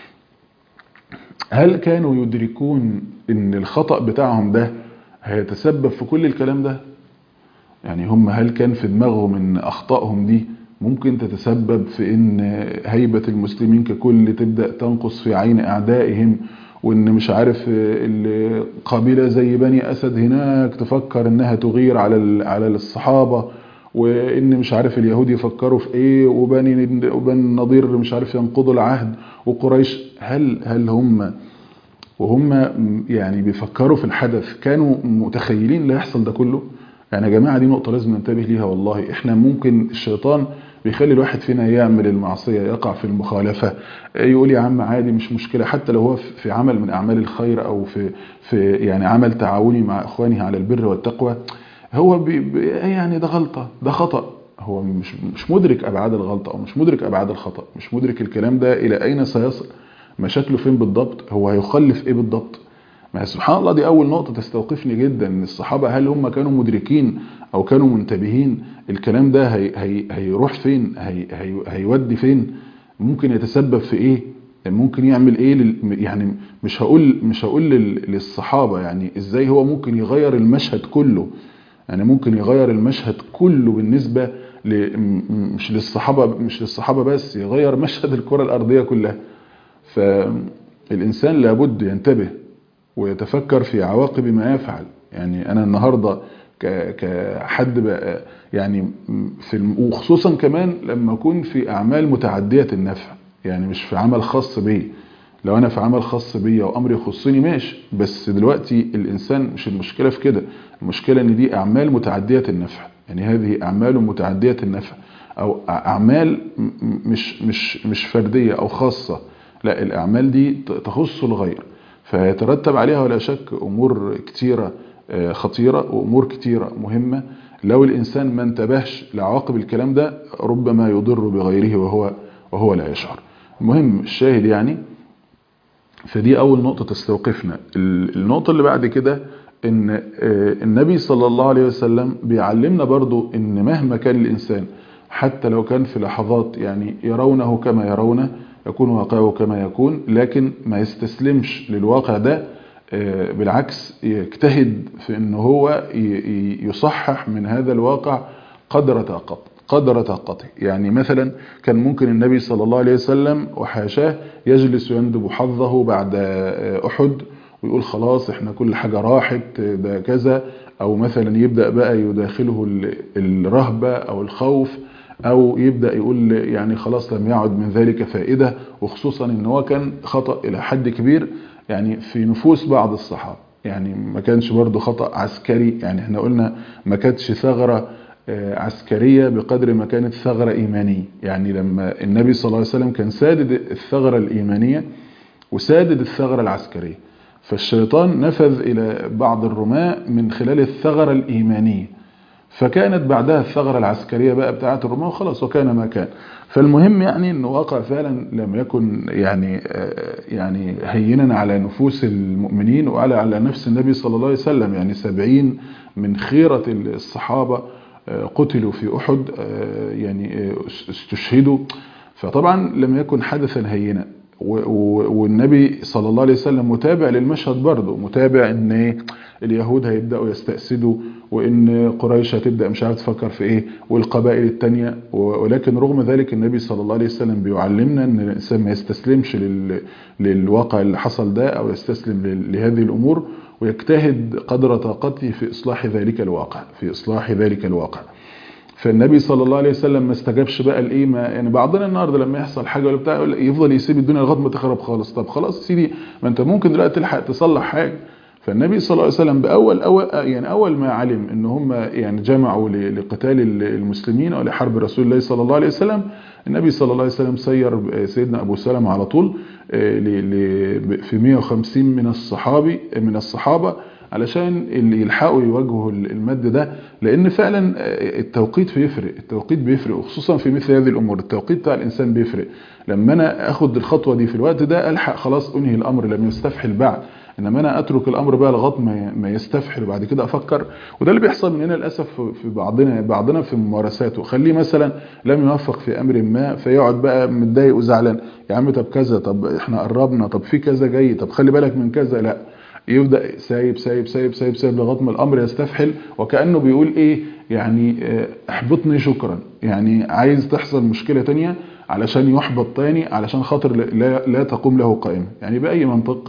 هل كانوا يدركون ان الخطأ بتاعهم ده هيتسبب في كل الكلام ده يعني هم هل كان في دماغهم ان اخطائهم دي ممكن تتسبب في ان هيبة المسلمين ككل تبدأ تنقص في عين اعدائهم وان مش عارف القبيلة زي بني اسد هناك تفكر انها تغير على على الصحابة وان مش عارف اليهود يفكروا في ايه وبني وبني النضير مش عارف ينقضوا العهد وقريش هل هل هم وهم يعني بيفكروا في الحدث كانوا متخيلين اللي هيحصل ده كله يعني يا جماعه دي نقطه لازم ننتبه ليها والله احنا ممكن الشيطان بيخلي الواحد فينا يعمل المعصيه يقع في المخالفه يقول يا عم عادي مش مشكله حتى لو هو في عمل من اعمال الخير او في في يعني عمل تعاوني مع اخوانه على البر والتقوى هو بي بي يعني ده غلطة ده خطأ هو مش مش مدرك أبعاد الغلطة أو مش مدرك أبعاد الخطأ مش مدرك الكلام ده إلى أين سيصل مشاكله فين بالضبط هو هيخلف إيه بالضبط ما سبحان الله دي أول نقطة تستوقفني جدا إن الصحابة هل هم كانوا مدركين أو كانوا منتبهين الكلام ده هي هي هيروح فين هي هي هيودي فين ممكن يتسبب في إيه ممكن يعمل ايه لل... يعني مش هقول مش هقول لل... للصحابه يعني ازاي هو ممكن يغير المشهد كله يعني ممكن يغير المشهد كله بالنسبة ل... مش للصحابة مش للصحابة بس يغير مشهد الكرة الأرضية كلها فالإنسان لابد ينتبه ويتفكر في عواقب ما يفعل يعني أنا النهاردة ك... كحد بقى يعني في وخصوصا كمان لما أكون في أعمال متعدية النفع يعني مش في عمل خاص بي لو انا في عمل خاص بيا وامر يخصني ماشي بس دلوقتي الانسان مش المشكله في كده المشكله ان دي اعمال متعديه النفع يعني هذه اعمال متعديه النفع او اعمال مش مش مش فرديه او خاصه لا الاعمال دي تخص الغير فيترتب عليها ولا شك امور كتيره خطيره وامور كتيره مهمه لو الانسان ما انتبهش لعواقب الكلام ده ربما يضر بغيره وهو وهو لا يشعر المهم الشاهد يعني فدي أول نقطة تستوقفنا النقطة اللي بعد كده إن النبي صلى الله عليه وسلم بيعلمنا برضو إن مهما كان الإنسان حتى لو كان في لحظات يعني يرونه كما يرونه يكون واقعه كما يكون لكن ما يستسلمش للواقع ده بالعكس يجتهد في ان هو يصحح من هذا الواقع قدر طاقته قدر طاقته يعني مثلا كان ممكن النبي صلى الله عليه وسلم وحاشاه يجلس يندب حظه بعد أحد ويقول خلاص احنا كل حاجة راحت ده كذا او مثلا يبدأ بقى يداخله الرهبة او الخوف او يبدأ يقول يعني خلاص لم يعد من ذلك فائدة وخصوصا ان هو كان خطأ الى حد كبير يعني في نفوس بعض الصحابة يعني ما كانش برضه خطأ عسكري يعني احنا قلنا ما كانتش ثغرة عسكرية بقدر ما كانت ثغرة إيمانية يعني لما النبي صلى الله عليه وسلم كان سادد الثغرة الإيمانية وسادد الثغرة العسكرية فالشيطان نفذ إلى بعض الرماة من خلال الثغرة الإيمانية فكانت بعدها الثغرة العسكرية بقى بتاعة الرماة وخلاص وكان ما كان فالمهم يعني أنه واقع فعلا لم يكن يعني يعني هينا على نفوس المؤمنين وعلى على نفس النبي صلى الله عليه وسلم يعني سبعين من خيرة الصحابة قتلوا في أحد يعني استشهدوا فطبعا لم يكن حدثا هينا والنبي صلى الله عليه وسلم متابع للمشهد برضه متابع ان اليهود هيبدأوا يستأسدوا وان قريش هتبدأ مش عارف تفكر في ايه والقبائل التانية ولكن رغم ذلك النبي صلى الله عليه وسلم بيعلمنا ان الانسان ما يستسلمش لل... للواقع اللي حصل ده او يستسلم لهذه الامور ويجتهد قدر طاقته في إصلاح ذلك الواقع في إصلاح ذلك الواقع فالنبي صلى الله عليه وسلم ما استجابش بقى لايه ما يعني بعضنا النهارده لما يحصل حاجه ولا بتاع يفضل يسيب الدنيا لغايه ما تخرب خالص طب خلاص يا سيدي ما انت ممكن دلوقتي تلحق تصلح حاجه فالنبي صلى الله عليه وسلم باول أول يعني اول ما علم ان هم يعني جمعوا لقتال المسلمين ولحرب رسول الله صلى الله عليه وسلم النبي صلى الله عليه وسلم سير سيدنا ابو سلمة على طول في 150 من الصحابي من الصحابه علشان اللي يلحقوا يواجهوا المد ده لان فعلا التوقيت بيفرق التوقيت بيفرق وخصوصا في مثل هذه الامور التوقيت بتاع الانسان بيفرق لما انا اخد الخطوه دي في الوقت ده الحق خلاص انهي الامر لم يستفحل بعد انما انا اترك الامر بقى لغايه ما ما يستفحل وبعد كده افكر وده اللي بيحصل مننا للاسف في بعضنا بعضنا في ممارساته خليه مثلا لم يوفق في امر ما فيقعد بقى متضايق وزعلان يا عم طب كذا طب احنا قربنا طب في كذا جاي طب خلي بالك من كذا لا يبدا سايب سايب سايب سايب سايب لغايه ما الامر يستفحل وكانه بيقول ايه يعني احبطني شكرا يعني عايز تحصل مشكله تانية علشان يحبط تاني علشان خاطر لا, لا تقوم له قائمه يعني باي منطق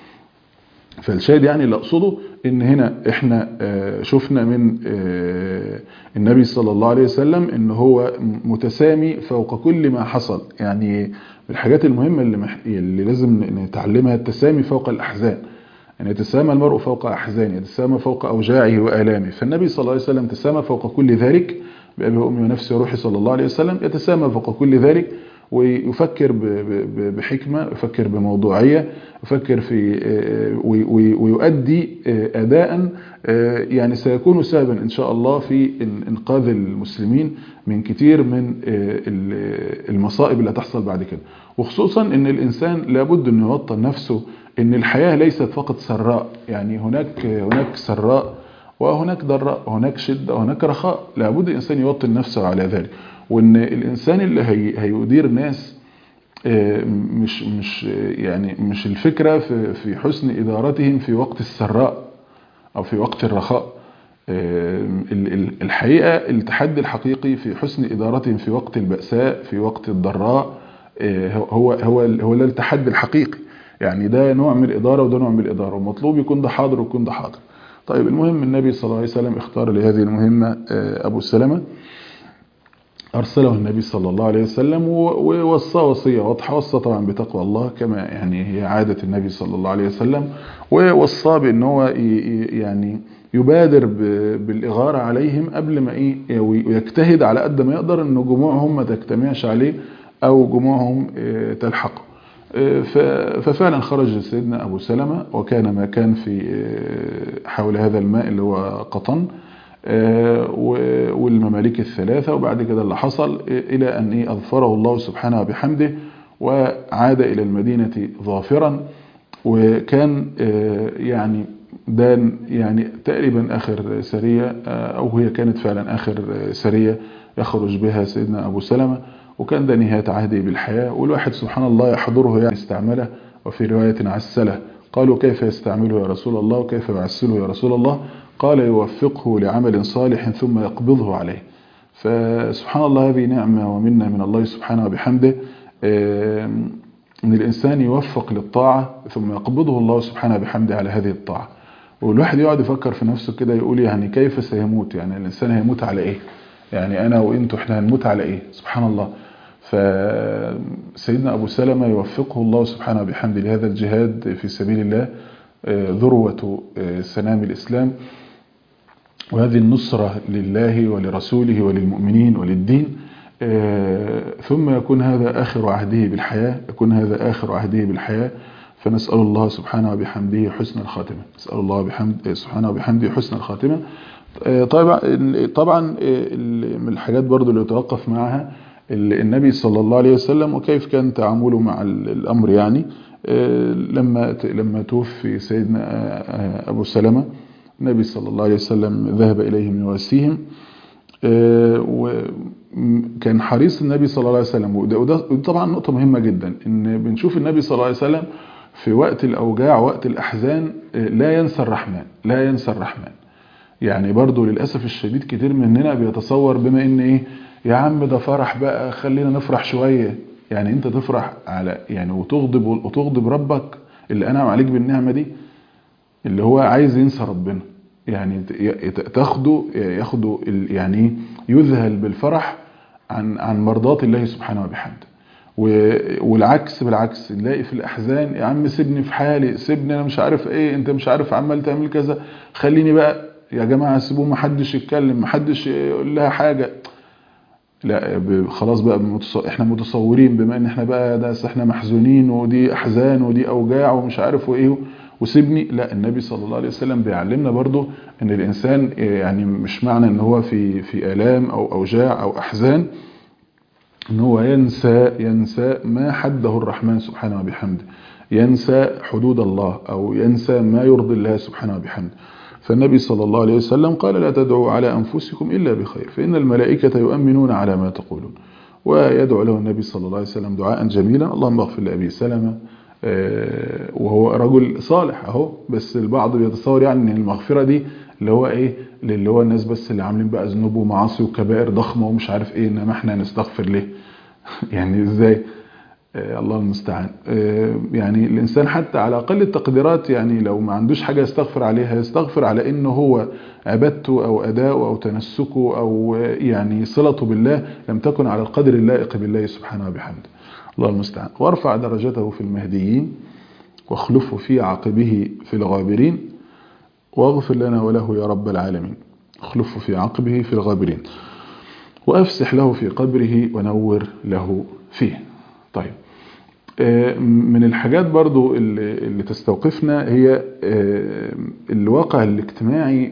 فالشاهد يعني اللي اقصده ان هنا احنا شفنا من النبي صلى الله عليه وسلم ان هو متسامي فوق كل ما حصل يعني من الحاجات المهمه اللي, مح... اللي لازم نتعلمها التسامي فوق الاحزان أن يتسامى المرء فوق أحزانه يتسامى فوق أوجاعه وآلامه فالنبي صلى الله عليه وسلم تسامى فوق كل ذلك بأبي وأمي ونفسي وروحي صلى الله عليه وسلم يتسامى فوق كل ذلك ويفكر بحكمة يفكر بموضوعية يفكر في ويؤدي أداء يعني سيكون سببا إن شاء الله في إنقاذ المسلمين من كتير من المصائب اللي هتحصل بعد كده وخصوصا ان الانسان لابد انه يوطن نفسه ان الحياة ليست فقط سراء يعني هناك هناك سراء وهناك ضراء وهناك شدة وهناك رخاء لابد الانسان يوطن نفسه على ذلك وان الانسان اللي هي هيدير ناس مش مش يعني مش الفكرة في في حسن ادارتهم في وقت السراء او في وقت الرخاء الحقيقة التحدي الحقيقي في حسن ادارتهم في وقت البأساء في وقت الضراء هو هو هو ده التحدي الحقيقي يعني ده نوع من الإدارة وده نوع من الإدارة ومطلوب يكون ده حاضر ويكون ده حاضر طيب المهم النبي صلى الله عليه وسلم اختار لهذه المهمة أبو سلمة أرسله النبي صلى الله عليه وسلم ووصى وصية واضحة وصى طبعا بتقوى الله كما يعني هي عادة النبي صلى الله عليه وسلم ووصى بأن هو يعني يبادر بالإغارة عليهم قبل ما إيه ويجتهد على قد ما يقدر أن جموعهم ما تجتمعش عليه أو جموعهم تلحقه ففعلا خرج سيدنا أبو سلمة وكان ما كان في حول هذا الماء اللي هو قطن والمماليك الثلاثة وبعد كده اللي حصل إلى أن أظفره الله سبحانه بحمده وعاد إلى المدينة ظافرا وكان يعني ده يعني تقريبا آخر سرية أو هي كانت فعلا آخر سرية يخرج بها سيدنا أبو سلمة وكان ده نهاية عهده بالحياة والواحد سبحان الله يحضره يعني استعمله وفي رواية عسله قالوا كيف يستعمله يا رسول الله وكيف يعسله يا رسول الله قال يوفقه لعمل صالح ثم يقبضه عليه فسبحان الله هذه نعمة ومنة من الله سبحانه وبحمده ان الانسان يوفق للطاعة ثم يقبضه الله سبحانه بحمده على هذه الطاعة والواحد يقعد يفكر في نفسه كده يقول يعني كيف سيموت يعني الانسان هيموت على ايه يعني انا وانتوا احنا هنموت على ايه سبحان الله فسيدنا ابو سلمة يوفقه الله سبحانه بحمده لهذا الجهاد في سبيل الله ذروة سنام الاسلام وهذه النصرة لله ولرسوله وللمؤمنين وللدين ثم يكون هذا آخر عهده بالحياة يكون هذا آخر عهده بالحياة فنسأل الله سبحانه وبحمده حسن الخاتمة نسأل الله بحمد سبحانه وبحمده حسن الخاتمة طبعا طبعا من الحاجات برضو اللي يتوقف معها النبي صلى الله عليه وسلم وكيف كان تعامله مع الأمر يعني لما لما توفي سيدنا أبو سلمة النبي صلى الله عليه وسلم ذهب إليهم يواسيهم وكان حريص النبي صلى الله عليه وسلم وده طبعا نقطة مهمة جدا ان بنشوف النبي صلى الله عليه وسلم في وقت الأوجاع وقت الأحزان لا ينسى الرحمن لا ينسى الرحمن يعني برضو للأسف الشديد كتير مننا بيتصور بما ان ايه يا عم ده فرح بقى خلينا نفرح شوية يعني انت تفرح على يعني وتغضب وتغضب ربك اللي انعم عليك بالنعمة دي اللي هو عايز ينسى ربنا يعني تاخده ياخده يعني يذهل بالفرح عن عن مرضات الله سبحانه وبحمده والعكس بالعكس نلاقي في الاحزان يا عم سيبني في حالي سيبني انا مش عارف ايه انت مش عارف عمال تعمل كذا خليني بقى يا جماعه سيبوه ما حدش يتكلم ما حدش يقول لها حاجه لا خلاص بقى احنا متصورين بما ان احنا بقى ده احنا محزونين ودي احزان ودي اوجاع ومش عارف وايه وسيبني لا النبي صلى الله عليه وسلم بيعلمنا برضو ان الانسان يعني مش معنى ان هو في في الام او اوجاع او احزان ان هو ينسى ينسى ما حده الرحمن سبحانه وبحمده ينسى حدود الله او ينسى ما يرضي الله سبحانه وبحمده فالنبي صلى الله عليه وسلم قال لا تدعوا على انفسكم الا بخير فان الملائكه يؤمنون على ما تقولون ويدعو له النبي صلى الله عليه وسلم دعاء جميلا اللهم اغفر لابي سلمة وهو رجل صالح اهو بس البعض بيتصور يعني ان المغفرة دي اللي هو ايه اللي هو الناس بس اللي عاملين بقى ذنوب ومعاصي وكبائر ضخمة ومش عارف ايه انما احنا نستغفر ليه يعني ازاي آه الله المستعان آه يعني الانسان حتى على اقل التقديرات يعني لو ما عندوش حاجة يستغفر عليها يستغفر على انه هو عبادته او اداؤه او تنسكه او يعني صلته بالله لم تكن على القدر اللائق بالله سبحانه وبحمده الله المستعان وارفع درجته في المهديين واخلفه في عقبه في الغابرين واغفر لنا وله يا رب العالمين اخلفه في عقبه في الغابرين وافسح له في قبره ونور له فيه طيب من الحاجات برضو اللي تستوقفنا هي الواقع الاجتماعي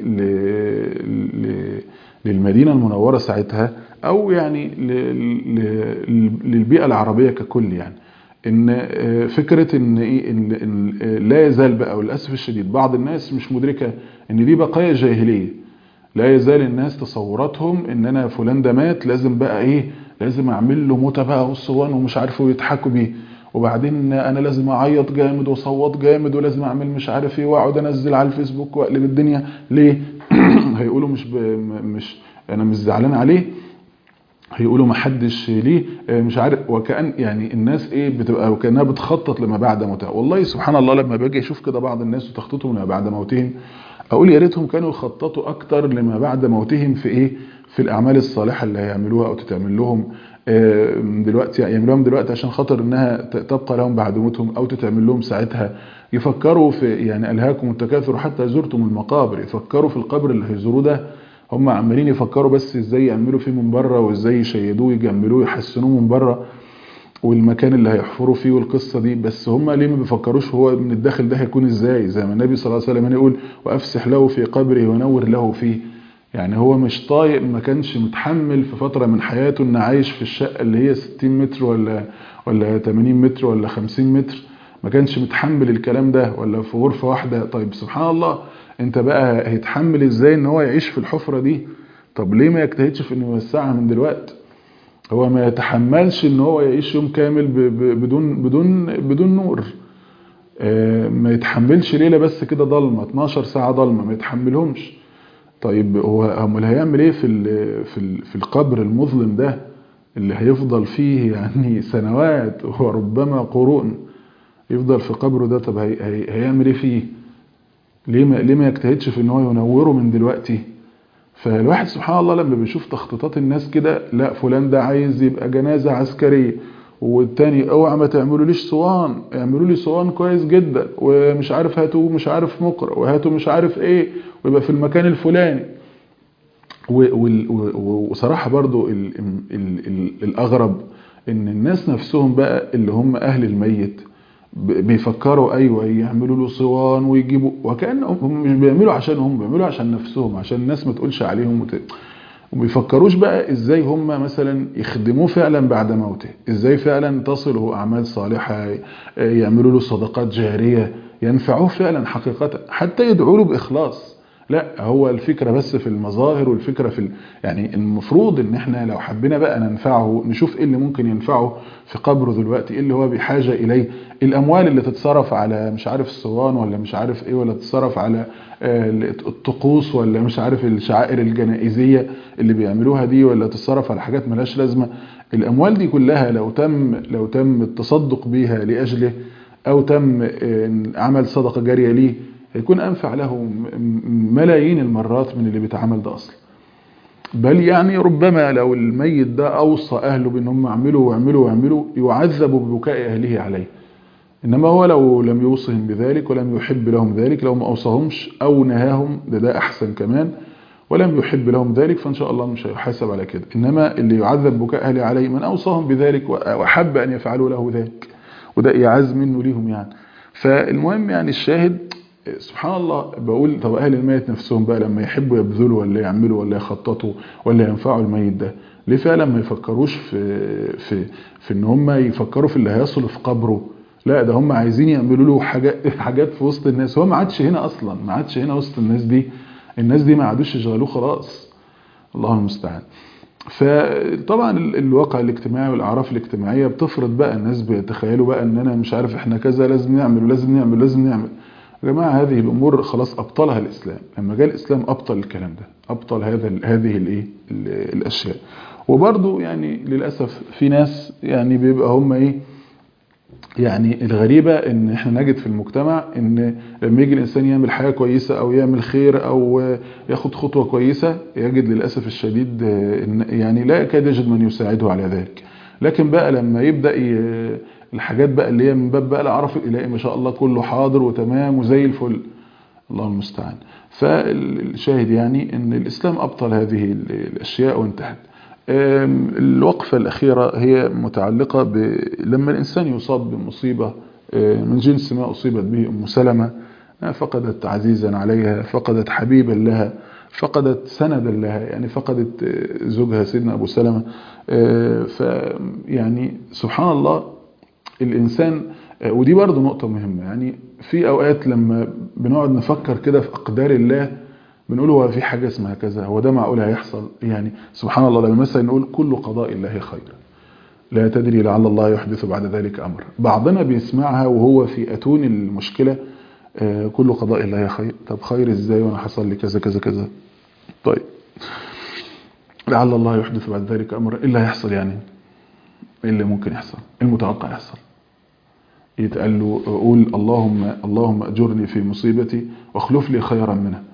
للمدينة المنورة ساعتها او يعني للبيئة العربية ككل يعني ان فكرة ان ايه إن لا يزال بقى وللاسف الشديد بعض الناس مش مدركة ان دي بقايا جاهلية لا يزال الناس تصوراتهم ان انا فلان ده مات لازم بقى ايه لازم اعمل له موتة بقى والصوان ومش عارفه يضحكوا بيه وبعدين انا لازم اعيط جامد واصوت جامد ولازم اعمل مش عارف ايه واقعد انزل على الفيسبوك واقلب الدنيا ليه هيقولوا مش ب... مش انا مش زعلان عليه هيقولوا ما حدش ليه مش عارف وكأن يعني الناس ايه بتبقى وكانها بتخطط لما بعد موتها والله سبحان الله لما باجي اشوف كده بعض الناس وتخطيطهم لما بعد موتهم اقول يا ريتهم كانوا يخططوا اكتر لما بعد موتهم في ايه في الاعمال الصالحه اللي هيعملوها او تتعمل لهم دلوقتي يعملوهم دلوقتي عشان خاطر انها تبقى لهم بعد موتهم او تتعمل لهم ساعتها يفكروا في يعني الهاكم التكاثر حتى زرتم المقابر يفكروا في القبر اللي هيزوروه ده هم عمالين يفكروا بس ازاي يعملوا فيه من بره وازاي يشيدوه يجملوه يحسنوه من بره والمكان اللي هيحفروا فيه والقصه دي بس هم ليه ما بيفكروش هو من الداخل ده هيكون ازاي زي ما النبي صلى الله عليه وسلم يقول وافسح له في قبره ونور له فيه يعني هو مش طايق ما كانش متحمل في فتره من حياته انه عايش في الشقه اللي هي 60 متر ولا ولا 80 متر ولا 50 متر ما كانش متحمل الكلام ده ولا في غرفه واحده طيب سبحان الله انت بقى هيتحمل ازاي ان هو يعيش في الحفرة دي طب ليه ما يجتهدش في انه يوسعها من دلوقتي هو ما يتحملش ان هو يعيش يوم كامل ب- ب- بدون بدون بدون نور آه، ما يتحملش ليله بس كده ضلمه 12 ساعه ضلمه ما يتحملهمش طيب هو امال هيعمل ايه في ال- في ال- في القبر المظلم ده اللي هيفضل فيه يعني سنوات وربما قرون يفضل في قبره ده طب هي هي هيعمل ايه فيه ليه ما ليه ما يجتهدش في ان هو ينوره من دلوقتي فالواحد سبحان الله لما بيشوف تخطيطات الناس كده لا فلان ده عايز يبقى جنازة عسكرية والتاني اوعى ما تعملوا ليش صوان اعملوا لي صوان كويس جدا ومش عارف هاتوا مش عارف مقرأ وهاتوا مش عارف ايه ويبقى في المكان الفلاني و- وال- و- و- وصراحة برضو ال ال ال الأغرب إن الناس نفسهم بقى اللي هم أهل الميت ب- بيفكروا أيوة يعملوا له صوان ويجيبوا وكأنهم هم مش بيعملوا عشان هم بيعملوا عشان نفسهم عشان الناس ما تقولش عليهم وت... وبيفكروش بقى ازاي هم مثلا يخدموه فعلا بعد موته ازاي فعلا تصله اعمال صالحه يعملوا له صدقات جاريه ينفعوه فعلا حقيقه حتى يدعوا له باخلاص لا هو الفكره بس في المظاهر والفكره في ال... يعني المفروض ان احنا لو حبينا بقى ننفعه نشوف ايه اللي ممكن ينفعه في قبره دلوقتي ايه اللي هو بحاجه اليه الاموال اللي تتصرف على مش عارف الصوان ولا مش عارف ايه ولا تتصرف على آه، الطقوس ولا مش عارف الشعائر الجنائزيه اللي بيعملوها دي ولا تتصرف على حاجات ملهاش لازمه الاموال دي كلها لو تم لو تم التصدق بيها لاجله او تم آه، عمل صدقه جاريه ليه هيكون انفع له م- م- ملايين المرات من اللي بيتعمل ده اصلا بل يعني ربما لو الميت ده اوصى اهله بان هم اعملوا واعملوا واعملوا يعذبوا ببكاء اهله عليه انما هو لو لم يوصهم بذلك ولم يحب لهم ذلك لو ما اوصاهمش او نهاهم ده ده احسن كمان ولم يحب لهم ذلك فان شاء الله مش هيحاسب على كده انما اللي يعذب بكاء اهله عليه من اوصاهم بذلك واحب ان يفعلوا له ذلك وده اعاز منه ليهم يعني فالمهم يعني الشاهد سبحان الله بقول طب اهل الميت نفسهم بقى لما يحبوا يبذلوا ولا يعملوا ولا يخططوا ولا ينفعوا الميت ده ليه فعلا ما يفكروش في في في ان هم يفكروا في اللي هيصل في قبره لا ده هم عايزين يعملوا له حاجات حاجات في وسط الناس هو ما عادش هنا اصلا ما عادش هنا وسط الناس دي الناس دي ما عادوش يشغلوه خلاص الله المستعان فطبعا ال- الواقع الاجتماعي والاعراف الاجتماعيه بتفرض بقى الناس بيتخيلوا بقى ان انا مش عارف احنا كذا لازم نعمل ولازم نعمل ولازم نعمل يا جماعه هذه الامور خلاص ابطلها الاسلام لما جاء الاسلام ابطل الكلام ده ابطل هذا ال- هذه الايه ال- الاشياء وبرضو يعني للاسف في ناس يعني بيبقى هم ايه يعني الغريبة ان احنا نجد في المجتمع ان لما يجي الانسان يعمل حاجة كويسة او يعمل خير او ياخد خطوة كويسة يجد للأسف الشديد إن يعني لا يكاد يجد من يساعده على ذلك لكن بقى لما يبدأ ي- الحاجات بقى اللي هي من باب بقى العرف الإلهي ما شاء الله كله حاضر وتمام وزي الفل الله المستعان فالشاهد يعني ان الإسلام أبطل هذه ال- الأشياء وانتهت أم، الوقفة الأخيرة هي متعلقة ب... لما الإنسان يصاب بمصيبة أه، من جنس ما أصيبت به أم سلمة أه، فقدت عزيزا عليها فقدت حبيبا لها فقدت سندا لها يعني فقدت أه، زوجها سيدنا أبو سلمة أه، ف يعني سبحان الله الإنسان أه، ودي برضو نقطة مهمة يعني في أوقات لما بنقعد نفكر كده في أقدار الله بنقول هو في حاجة اسمها كذا هو ده معقول هيحصل يعني سبحان الله لما مثلا نقول كل قضاء الله خير لا تدري لعل الله يحدث بعد ذلك أمر بعضنا بيسمعها وهو في أتون المشكلة آه، كل قضاء الله خير طب خير ازاي وانا حصل لي كذا كذا كذا طيب لعل الله يحدث بعد ذلك أمر إيه اللي هيحصل يعني إيه اللي ممكن يحصل إيه المتوقع يحصل يتقال له قول اللهم اللهم أجرني في مصيبتي واخلف لي خيرا منها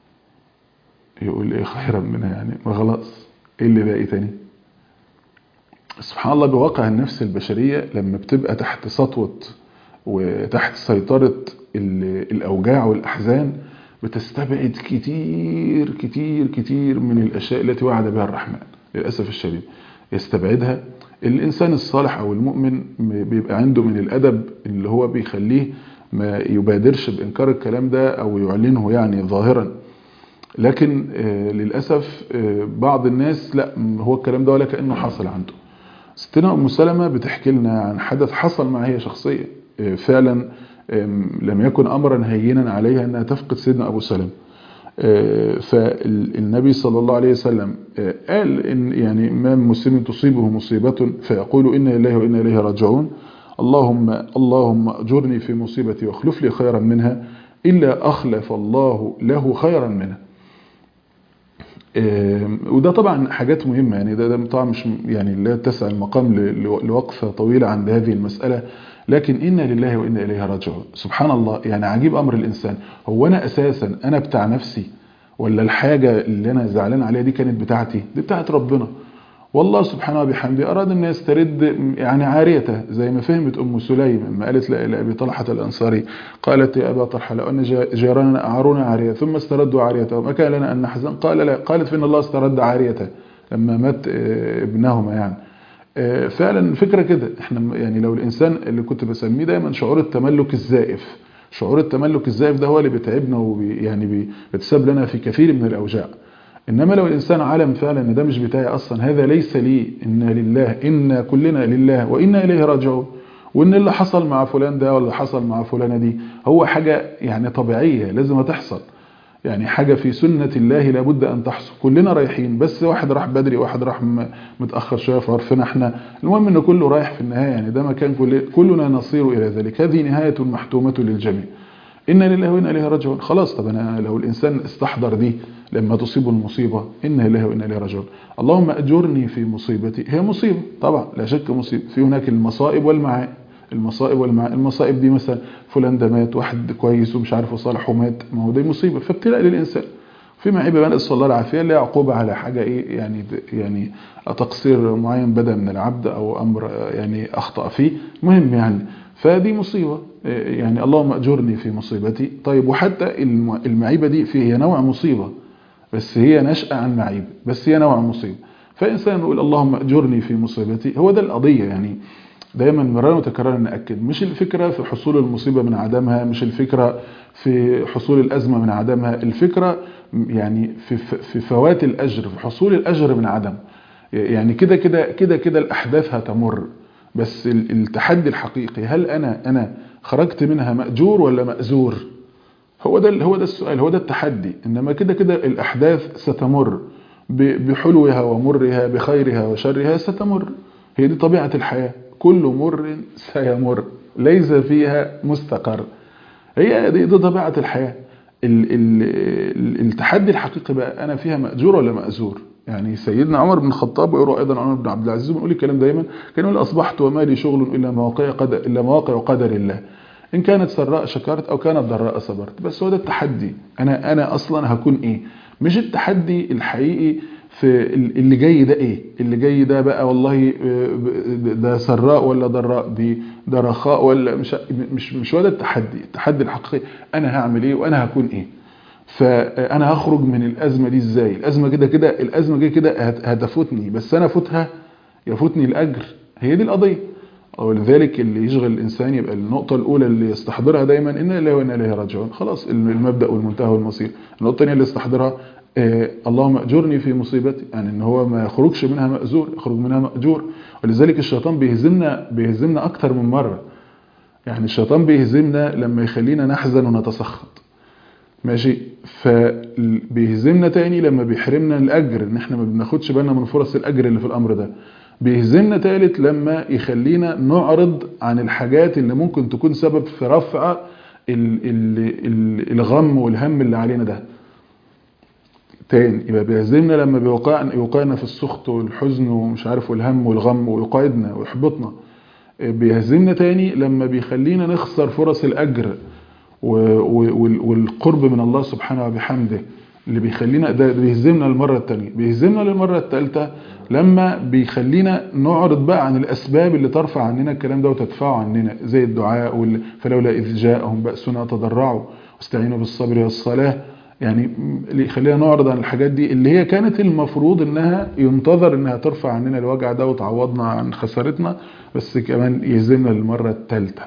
يقول ايه خيرا منها يعني ما خلاص ايه اللي باقي تاني سبحان الله بواقع النفس البشرية لما بتبقى تحت سطوة وتحت سيطرة ال- الأوجاع والأحزان بتستبعد كتير كتير كتير من الأشياء التي وعد بها الرحمن للأسف الشديد يستبعدها الإنسان الصالح أو المؤمن بيبقى عنده من الأدب اللي هو بيخليه ما يبادرش بإنكار الكلام ده أو يعلنه يعني ظاهرا لكن آه، للأسف آه، بعض الناس لا م- هو الكلام ده ولا كأنه حصل عنده ستنا أم سلمة بتحكي لنا عن حدث حصل معها هي شخصيا آه، فعلا آم، لم يكن أمرا هينا عليها أنها تفقد سيدنا أبو سلمة فالنبي صلى الله عليه وسلم قال إن يعني ما من مسلم تصيبه مصيبة فيقول إنا لله وإنا إليه راجعون اللهم اللهم اجرني في مصيبتي واخلف لي خيرا منها إلا أخلف الله له خيرا منها وده طبعا حاجات مهمة يعني ده, ده طبعا مش يعني لا تسع المقام لوقفة طويلة عند هذه المسألة لكن إنا لله وإنا إليه راجعون سبحان الله يعني عجيب أمر الإنسان هو أنا أساسا أنا بتاع نفسي ولا الحاجة اللي أنا زعلان عليها دي كانت بتاعتي دي بتاعت ربنا والله سبحانه وبحمده أراد أن يسترد يعني عاريته زي ما فهمت أم سليم لما قالت لأبي طلحة الأنصاري قالت يا أبا طلحة لو أن جيراننا أعارونا عارية ثم استردوا عاريتهم أكان لنا أن نحزن قال لا قالت فإن الله استرد عاريته لما مات ابنهما يعني فعلا فكرة كده احنا يعني لو الإنسان اللي كنت بسميه دايما شعور التملك الزائف شعور التملك الزائف ده هو اللي بيتعبنا ويعني بيتسبب لنا في كثير من الأوجاع إنما لو الإنسان علم فعلا إن ده مش بتاعي أصلا هذا ليس لي إنا لله إنا كلنا لله وإنا إليه راجعون وإن اللي حصل مع فلان ده ولا حصل مع فلانة دي هو حاجة يعني طبيعية لازم تحصل يعني حاجة في سنة الله لابد أن تحصل كلنا رايحين بس واحد راح بدري واحد راح متأخر شوية في عرفنا احنا المهم ان كله رايح في النهاية يعني ده مكان كل كلنا نصير إلى ذلك هذه نهاية محتومة للجميع إنا لله وإنا إليه راجعون خلاص طب أنا لو الإنسان استحضر دي لما تصيب المصيبة إنا لله وإنا إليه راجعون اللهم أجرني في مصيبتي هي مصيبة طبعا لا شك مصيبة في هناك المصائب والمعائب المصائب والمعائب المصائب دي مثلا فلان ده مات واحد كويس ومش عارف وصالح ومات ما هو دي مصيبة فابتلاء للإنسان في معيبة بقى نسأل الله العافية اللي عقوبة على حاجة إيه يعني يعني تقصير معين بدأ من العبد أو أمر يعني أخطأ فيه مهم يعني فدي مصيبة يعني اللهم أجرني في مصيبتي طيب وحتى المعيبة دي فيه نوع مصيبة بس هي نشأة عن معيبة بس هي نوع مصيبة فإنسان يقول اللهم أجرني في مصيبتي هو ده القضية يعني دايما مرارا وتكرارا نأكد مش الفكرة في حصول المصيبة من عدمها مش الفكرة في حصول الأزمة من عدمها الفكرة يعني في في فوات الأجر في حصول الأجر من عدم يعني كده كده كده كده الأحداث هتمر بس التحدي الحقيقي هل أنا أنا خرجت منها مأجور ولا مأزور هو ده هو ده السؤال هو ده التحدي إنما كده كده الأحداث ستمر بحلوها ومرها بخيرها وشرها ستمر هي دي طبيعة الحياة كل مر سيمر ليس فيها مستقر هي دي, دي طبيعة الحياة ال ال التحدي الحقيقي بقى أنا فيها مأجور ولا مأزور يعني سيدنا عمر بن الخطاب ويروى أيضا عمر بن عبد العزيز بنقول الكلام دايما كان يقول أصبحت وما لي شغل إلا مواقع قدر, إلا مواقع قدر الله إن كانت سراء شكرت أو كانت ضراء صبرت بس هو ده التحدي أنا أنا أصلا هكون إيه مش التحدي الحقيقي في اللي جاي ده ايه اللي جاي ده بقى والله ده سراء ولا ضراء دي ده رخاء ولا مش مش مش هو ده التحدي التحدي الحقيقي انا هعمل ايه وانا هكون ايه فانا هخرج من الازمه دي ازاي الازمه كده كده الازمه كده كده هتفوتني بس انا فوتها يفوتني الاجر هي دي القضيه ولذلك اللي يشغل الانسان يبقى النقطه الاولى اللي يستحضرها دايما ان الله وانا اليه راجعون خلاص المبدا والمنتهى والمصير النقطه الثانيه اللي يستحضرها آه اللهم اجرني في مصيبتي يعني ان هو ما يخرجش منها مأزور يخرج منها مأجور ولذلك الشيطان بيهزمنا بيهزمنا اكتر من مرة يعني الشيطان بيهزمنا لما يخلينا نحزن ونتسخط ماشي فبيهزمنا تاني لما بيحرمنا الاجر ان احنا ما بناخدش بالنا من فرص الاجر اللي في الامر ده بيهزمنا تالت لما يخلينا نعرض عن الحاجات اللي ممكن تكون سبب في رفع الغم والهم اللي علينا ده تاني يبقى بيهزمنا لما بيوقعنا يوقعنا في السخط والحزن ومش عارف والهم والغم ويقعدنا ويحبطنا بيهزمنا تاني لما بيخلينا نخسر فرص الأجر والقرب من الله سبحانه وبحمده اللي بيخلينا ده بيهزمنا المرة التانية بيهزمنا للمرة التالتة لما بيخلينا نعرض بقى عن الأسباب اللي ترفع عننا الكلام ده وتدفعه عننا زي الدعاء فلولا إذ جاءهم بأسنا تضرعوا واستعينوا بالصبر والصلاة يعني اللي يخلينا نعرض عن الحاجات دي اللي هي كانت المفروض انها ينتظر انها ترفع عننا الوجع ده وتعوضنا عن خسارتنا بس كمان يهزمنا للمرة الثالثة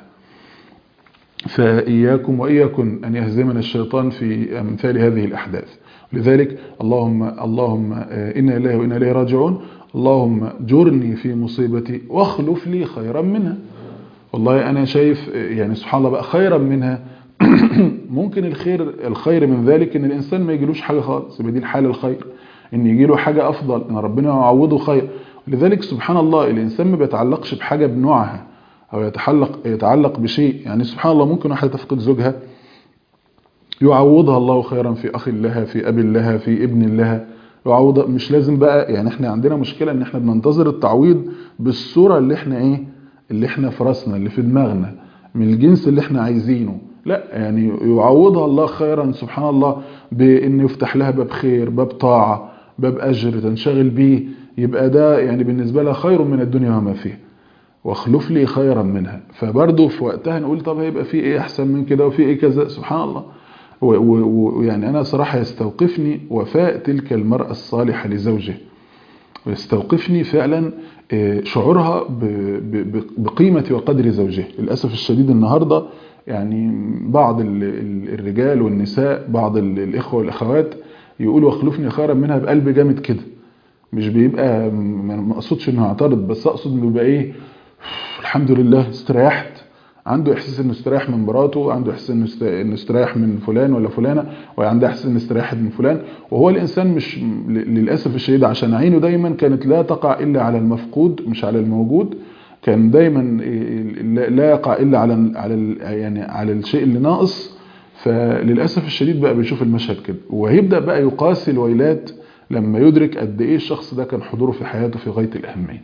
فإياكم وإياكم أن يهزمنا الشيطان في أمثال هذه الأحداث لذلك اللهم اللهم إنا إليه وإنا إليه راجعون اللهم جرني في مصيبتي واخلف لي خيرا منها والله أنا شايف يعني سبحان الله بقى خيرا منها ممكن الخير الخير من ذلك ان الانسان ما يجيلوش حاجه خالص يبقى دي الحاله الخير ان يجيله حاجه افضل ان ربنا يعوضه خير لذلك سبحان الله الانسان ما بيتعلقش بحاجه بنوعها او يتعلق يتعلق بشيء يعني سبحان الله ممكن واحده تفقد زوجها يعوضها الله خيرا في اخ لها في اب لها في ابن لها يعوض مش لازم بقى يعني احنا عندنا مشكله ان احنا بننتظر التعويض بالصوره اللي احنا ايه اللي احنا في راسنا اللي في دماغنا من الجنس اللي احنا عايزينه لا يعني يعوضها الله خيرا سبحان الله بان يفتح لها باب خير باب طاعه باب اجر تنشغل بيه يبقى ده يعني بالنسبه لها خير من الدنيا وما فيها واخلف لي خيرا منها فبرضه في وقتها نقول طب هيبقى في ايه احسن من كده وفي ايه كذا سبحان الله ويعني انا صراحه يستوقفني وفاء تلك المراه الصالحه لزوجها ويستوقفني فعلا شعورها بقيمه وقدر زوجها للاسف الشديد النهارده يعني بعض الرجال والنساء بعض الاخوه والاخوات يقولوا اخلفني خيرا منها بقلب جامد كده مش بيبقى ما اقصدش انه اعترض بس اقصد انه بيبقى ايه الحمد لله استريحت عنده احساس انه استريح من مراته عنده احساس انه انه استريح من فلان ولا فلانه وعنده احساس انه استريحت من فلان وهو الانسان مش للاسف الشديد عشان عينه دايما كانت لا تقع الا على المفقود مش على الموجود كان دايما لا يقع الا على على يعني على الشيء اللي ناقص فللاسف الشديد بقى بيشوف المشهد كده وهيبدا بقى يقاسي الويلات لما يدرك قد ايه الشخص ده كان حضوره في حياته في غايه الاهميه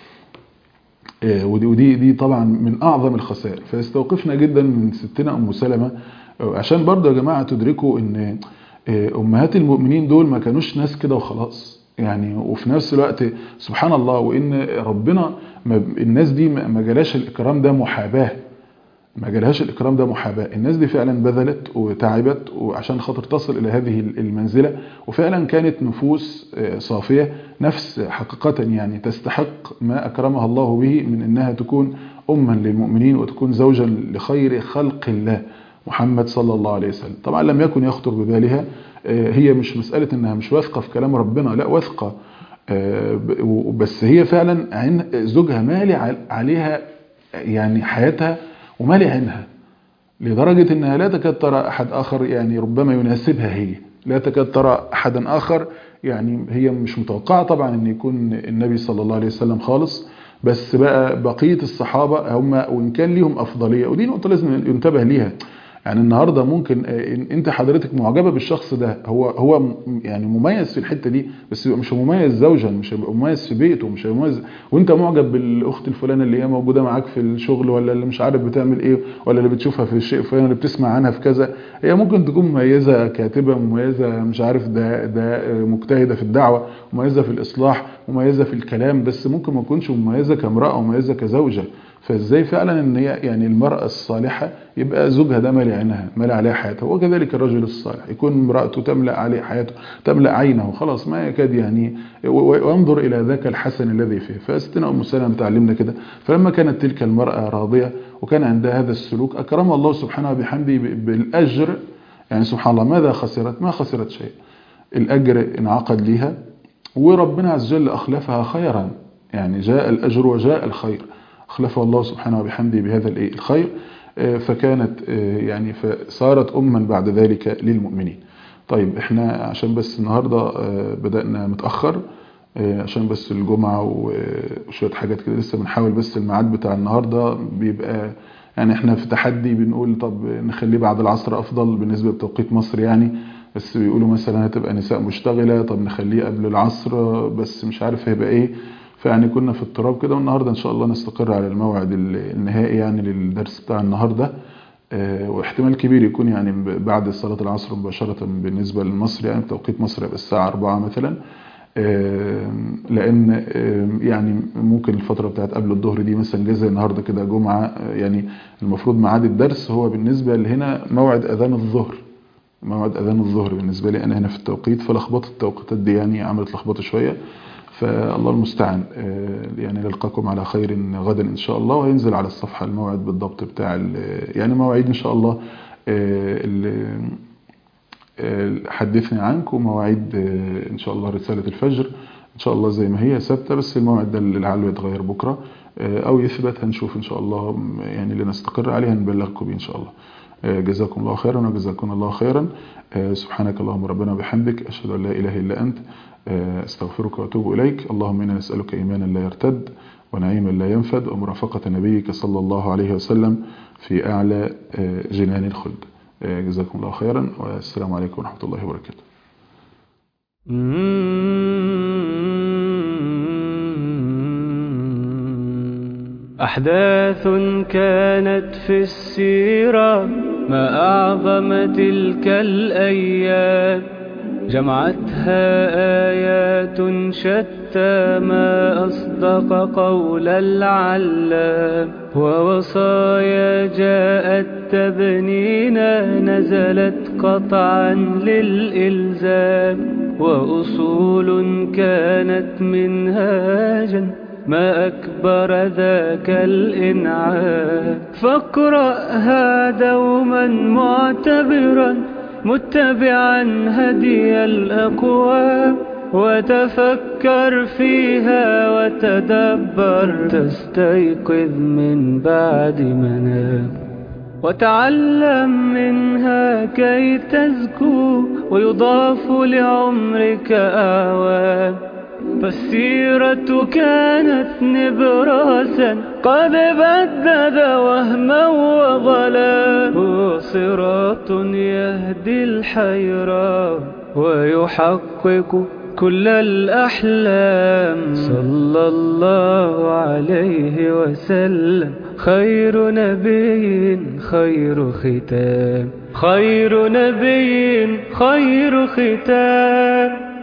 ودي ودي دي طبعا من اعظم الخسائر فيستوقفنا جدا من ستنا ام سلمة عشان برضه يا جماعه تدركوا ان امهات المؤمنين دول ما كانوش ناس كده وخلاص يعني وفي نفس الوقت سبحان الله وان ربنا الناس دي ما جالاش الاكرام ده محاباه ما جالهاش الإكرام ده محاباة الناس دي فعلا بذلت وتعبت وعشان خاطر تصل إلى هذه المنزلة وفعلا كانت نفوس صافية نفس حقيقة يعني تستحق ما أكرمها الله به من أنها تكون أما للمؤمنين وتكون زوجا لخير خلق الله محمد صلى الله عليه وسلم طبعا لم يكن يخطر ببالها هي مش مسألة أنها مش واثقة في كلام ربنا لا واثقة بس هي فعلا زوجها مالي عليها يعني حياتها ومالي عينها لدرجة انها لا تكاد ترى احد اخر يعني ربما يناسبها هي لا تكاد ترى احدا اخر يعني هي مش متوقعة طبعا ان يكون النبي صلى الله عليه وسلم خالص بس بقى بقية الصحابة هم وان كان ليهم افضلية ودي نقطة لازم ينتبه ليها يعني النهارده ممكن انت حضرتك معجبه بالشخص ده هو هو يعني مميز في الحته دي بس يبقى مش مميز زوجا مش هيبقى مميز في بيته مش هيبقى مميز وانت معجب بالاخت الفلانه اللي هي موجوده معاك في الشغل ولا اللي مش عارف بتعمل ايه ولا اللي بتشوفها في الشيء الفلاني اللي بتسمع عنها في كذا هي ممكن تكون مميزه كاتبه مميزه مش عارف ده ده مجتهده في الدعوه مميزه في الاصلاح مميزه في الكلام بس ممكن ما تكونش مميزه كامراه مميزه كزوجه فازاي فعلا ان هي يعني المرأة الصالحة يبقى زوجها ده مالي عينها مالي عليها حياتها وكذلك الرجل الصالح يكون امرأته تملأ عليه حياته تملأ عينه خلاص ما يكاد يعني وينظر الى ذاك الحسن الذي فيه فاستنا ام سلمة تعلمنا كده فلما كانت تلك المرأة راضية وكان عندها هذا السلوك اكرم الله سبحانه بحمده بالاجر يعني سبحان الله ماذا خسرت ما خسرت شيء الاجر انعقد لها وربنا عز وجل اخلفها خيرا يعني جاء الاجر وجاء الخير أخلفه الله سبحانه وبحمده بهذا الخير فكانت يعني فصارت أما بعد ذلك للمؤمنين طيب احنا عشان بس النهاردة بدأنا متأخر عشان بس الجمعة وشوية حاجات كده لسه بنحاول بس الميعاد بتاع النهاردة بيبقى يعني احنا في تحدي بنقول طب نخليه بعد العصر أفضل بالنسبة لتوقيت مصر يعني بس بيقولوا مثلا هتبقى نساء مشتغلة طب نخليه قبل العصر بس مش عارف هيبقى ايه فيعني كنا في اضطراب كده والنهارده ان شاء الله نستقر على الموعد النهائي يعني للدرس بتاع النهارده واحتمال كبير يكون يعني بعد صلاة العصر مباشرة بالنسبة لمصر يعني توقيت مصر يبقى الساعة 4 مثلا لان يعني ممكن الفترة بتاعت قبل الظهر دي مثلا جه زي النهارده كده جمعة يعني المفروض ميعاد الدرس هو بالنسبة لهنا موعد اذان الظهر موعد اذان الظهر بالنسبة لي انا هنا في التوقيت فلخبطت التوقيتات دي يعني عملت لخبطة شوية فالله المستعان يعني نلقاكم على خير غدا ان شاء الله وهينزل على الصفحة الموعد بالضبط بتاع يعني مواعيد ان شاء الله حدثني عنك ومواعيد ان شاء الله رسالة الفجر ان شاء الله زي ما هي ثابته بس الموعد ده اللي لعله يتغير بكرة او يثبت هنشوف ان شاء الله يعني اللي نستقر عليه هنبلغكم بيه ان شاء الله جزاكم الله خيرا وجزاكم الله خيرا سبحانك اللهم ربنا وبحمدك أشهد أن لا إله إلا أنت استغفرك وأتوب إليك اللهم إنا نسألك إيمانا لا يرتد ونعيما لا ينفد ومرافقة نبيك صلى الله عليه وسلم في أعلى جنان الخلد جزاكم الله خيرا والسلام عليكم ورحمة الله وبركاته أحداث كانت في السيرة ما أعظم تلك الأيام جمعتها آيات شتى ما أصدق قول العلام ووصايا جاءت تبنينا نزلت قطعا للإلزام وأصول كانت منهاجا ما أكبر ذاك الإنعام فاقرأها دوما معتبرا متبعا هدي الأقوام وتفكر فيها وتدبر تستيقظ من بعد منام وتعلم منها كي تزكو ويضاف لعمرك أعوام فالسيرة كانت نبراسا قد بدد وهما وظلا هو صراط يهدي الحيران ويحقق كل الأحلام صلى الله عليه وسلم خير نبي خير ختام خير نبي خير ختام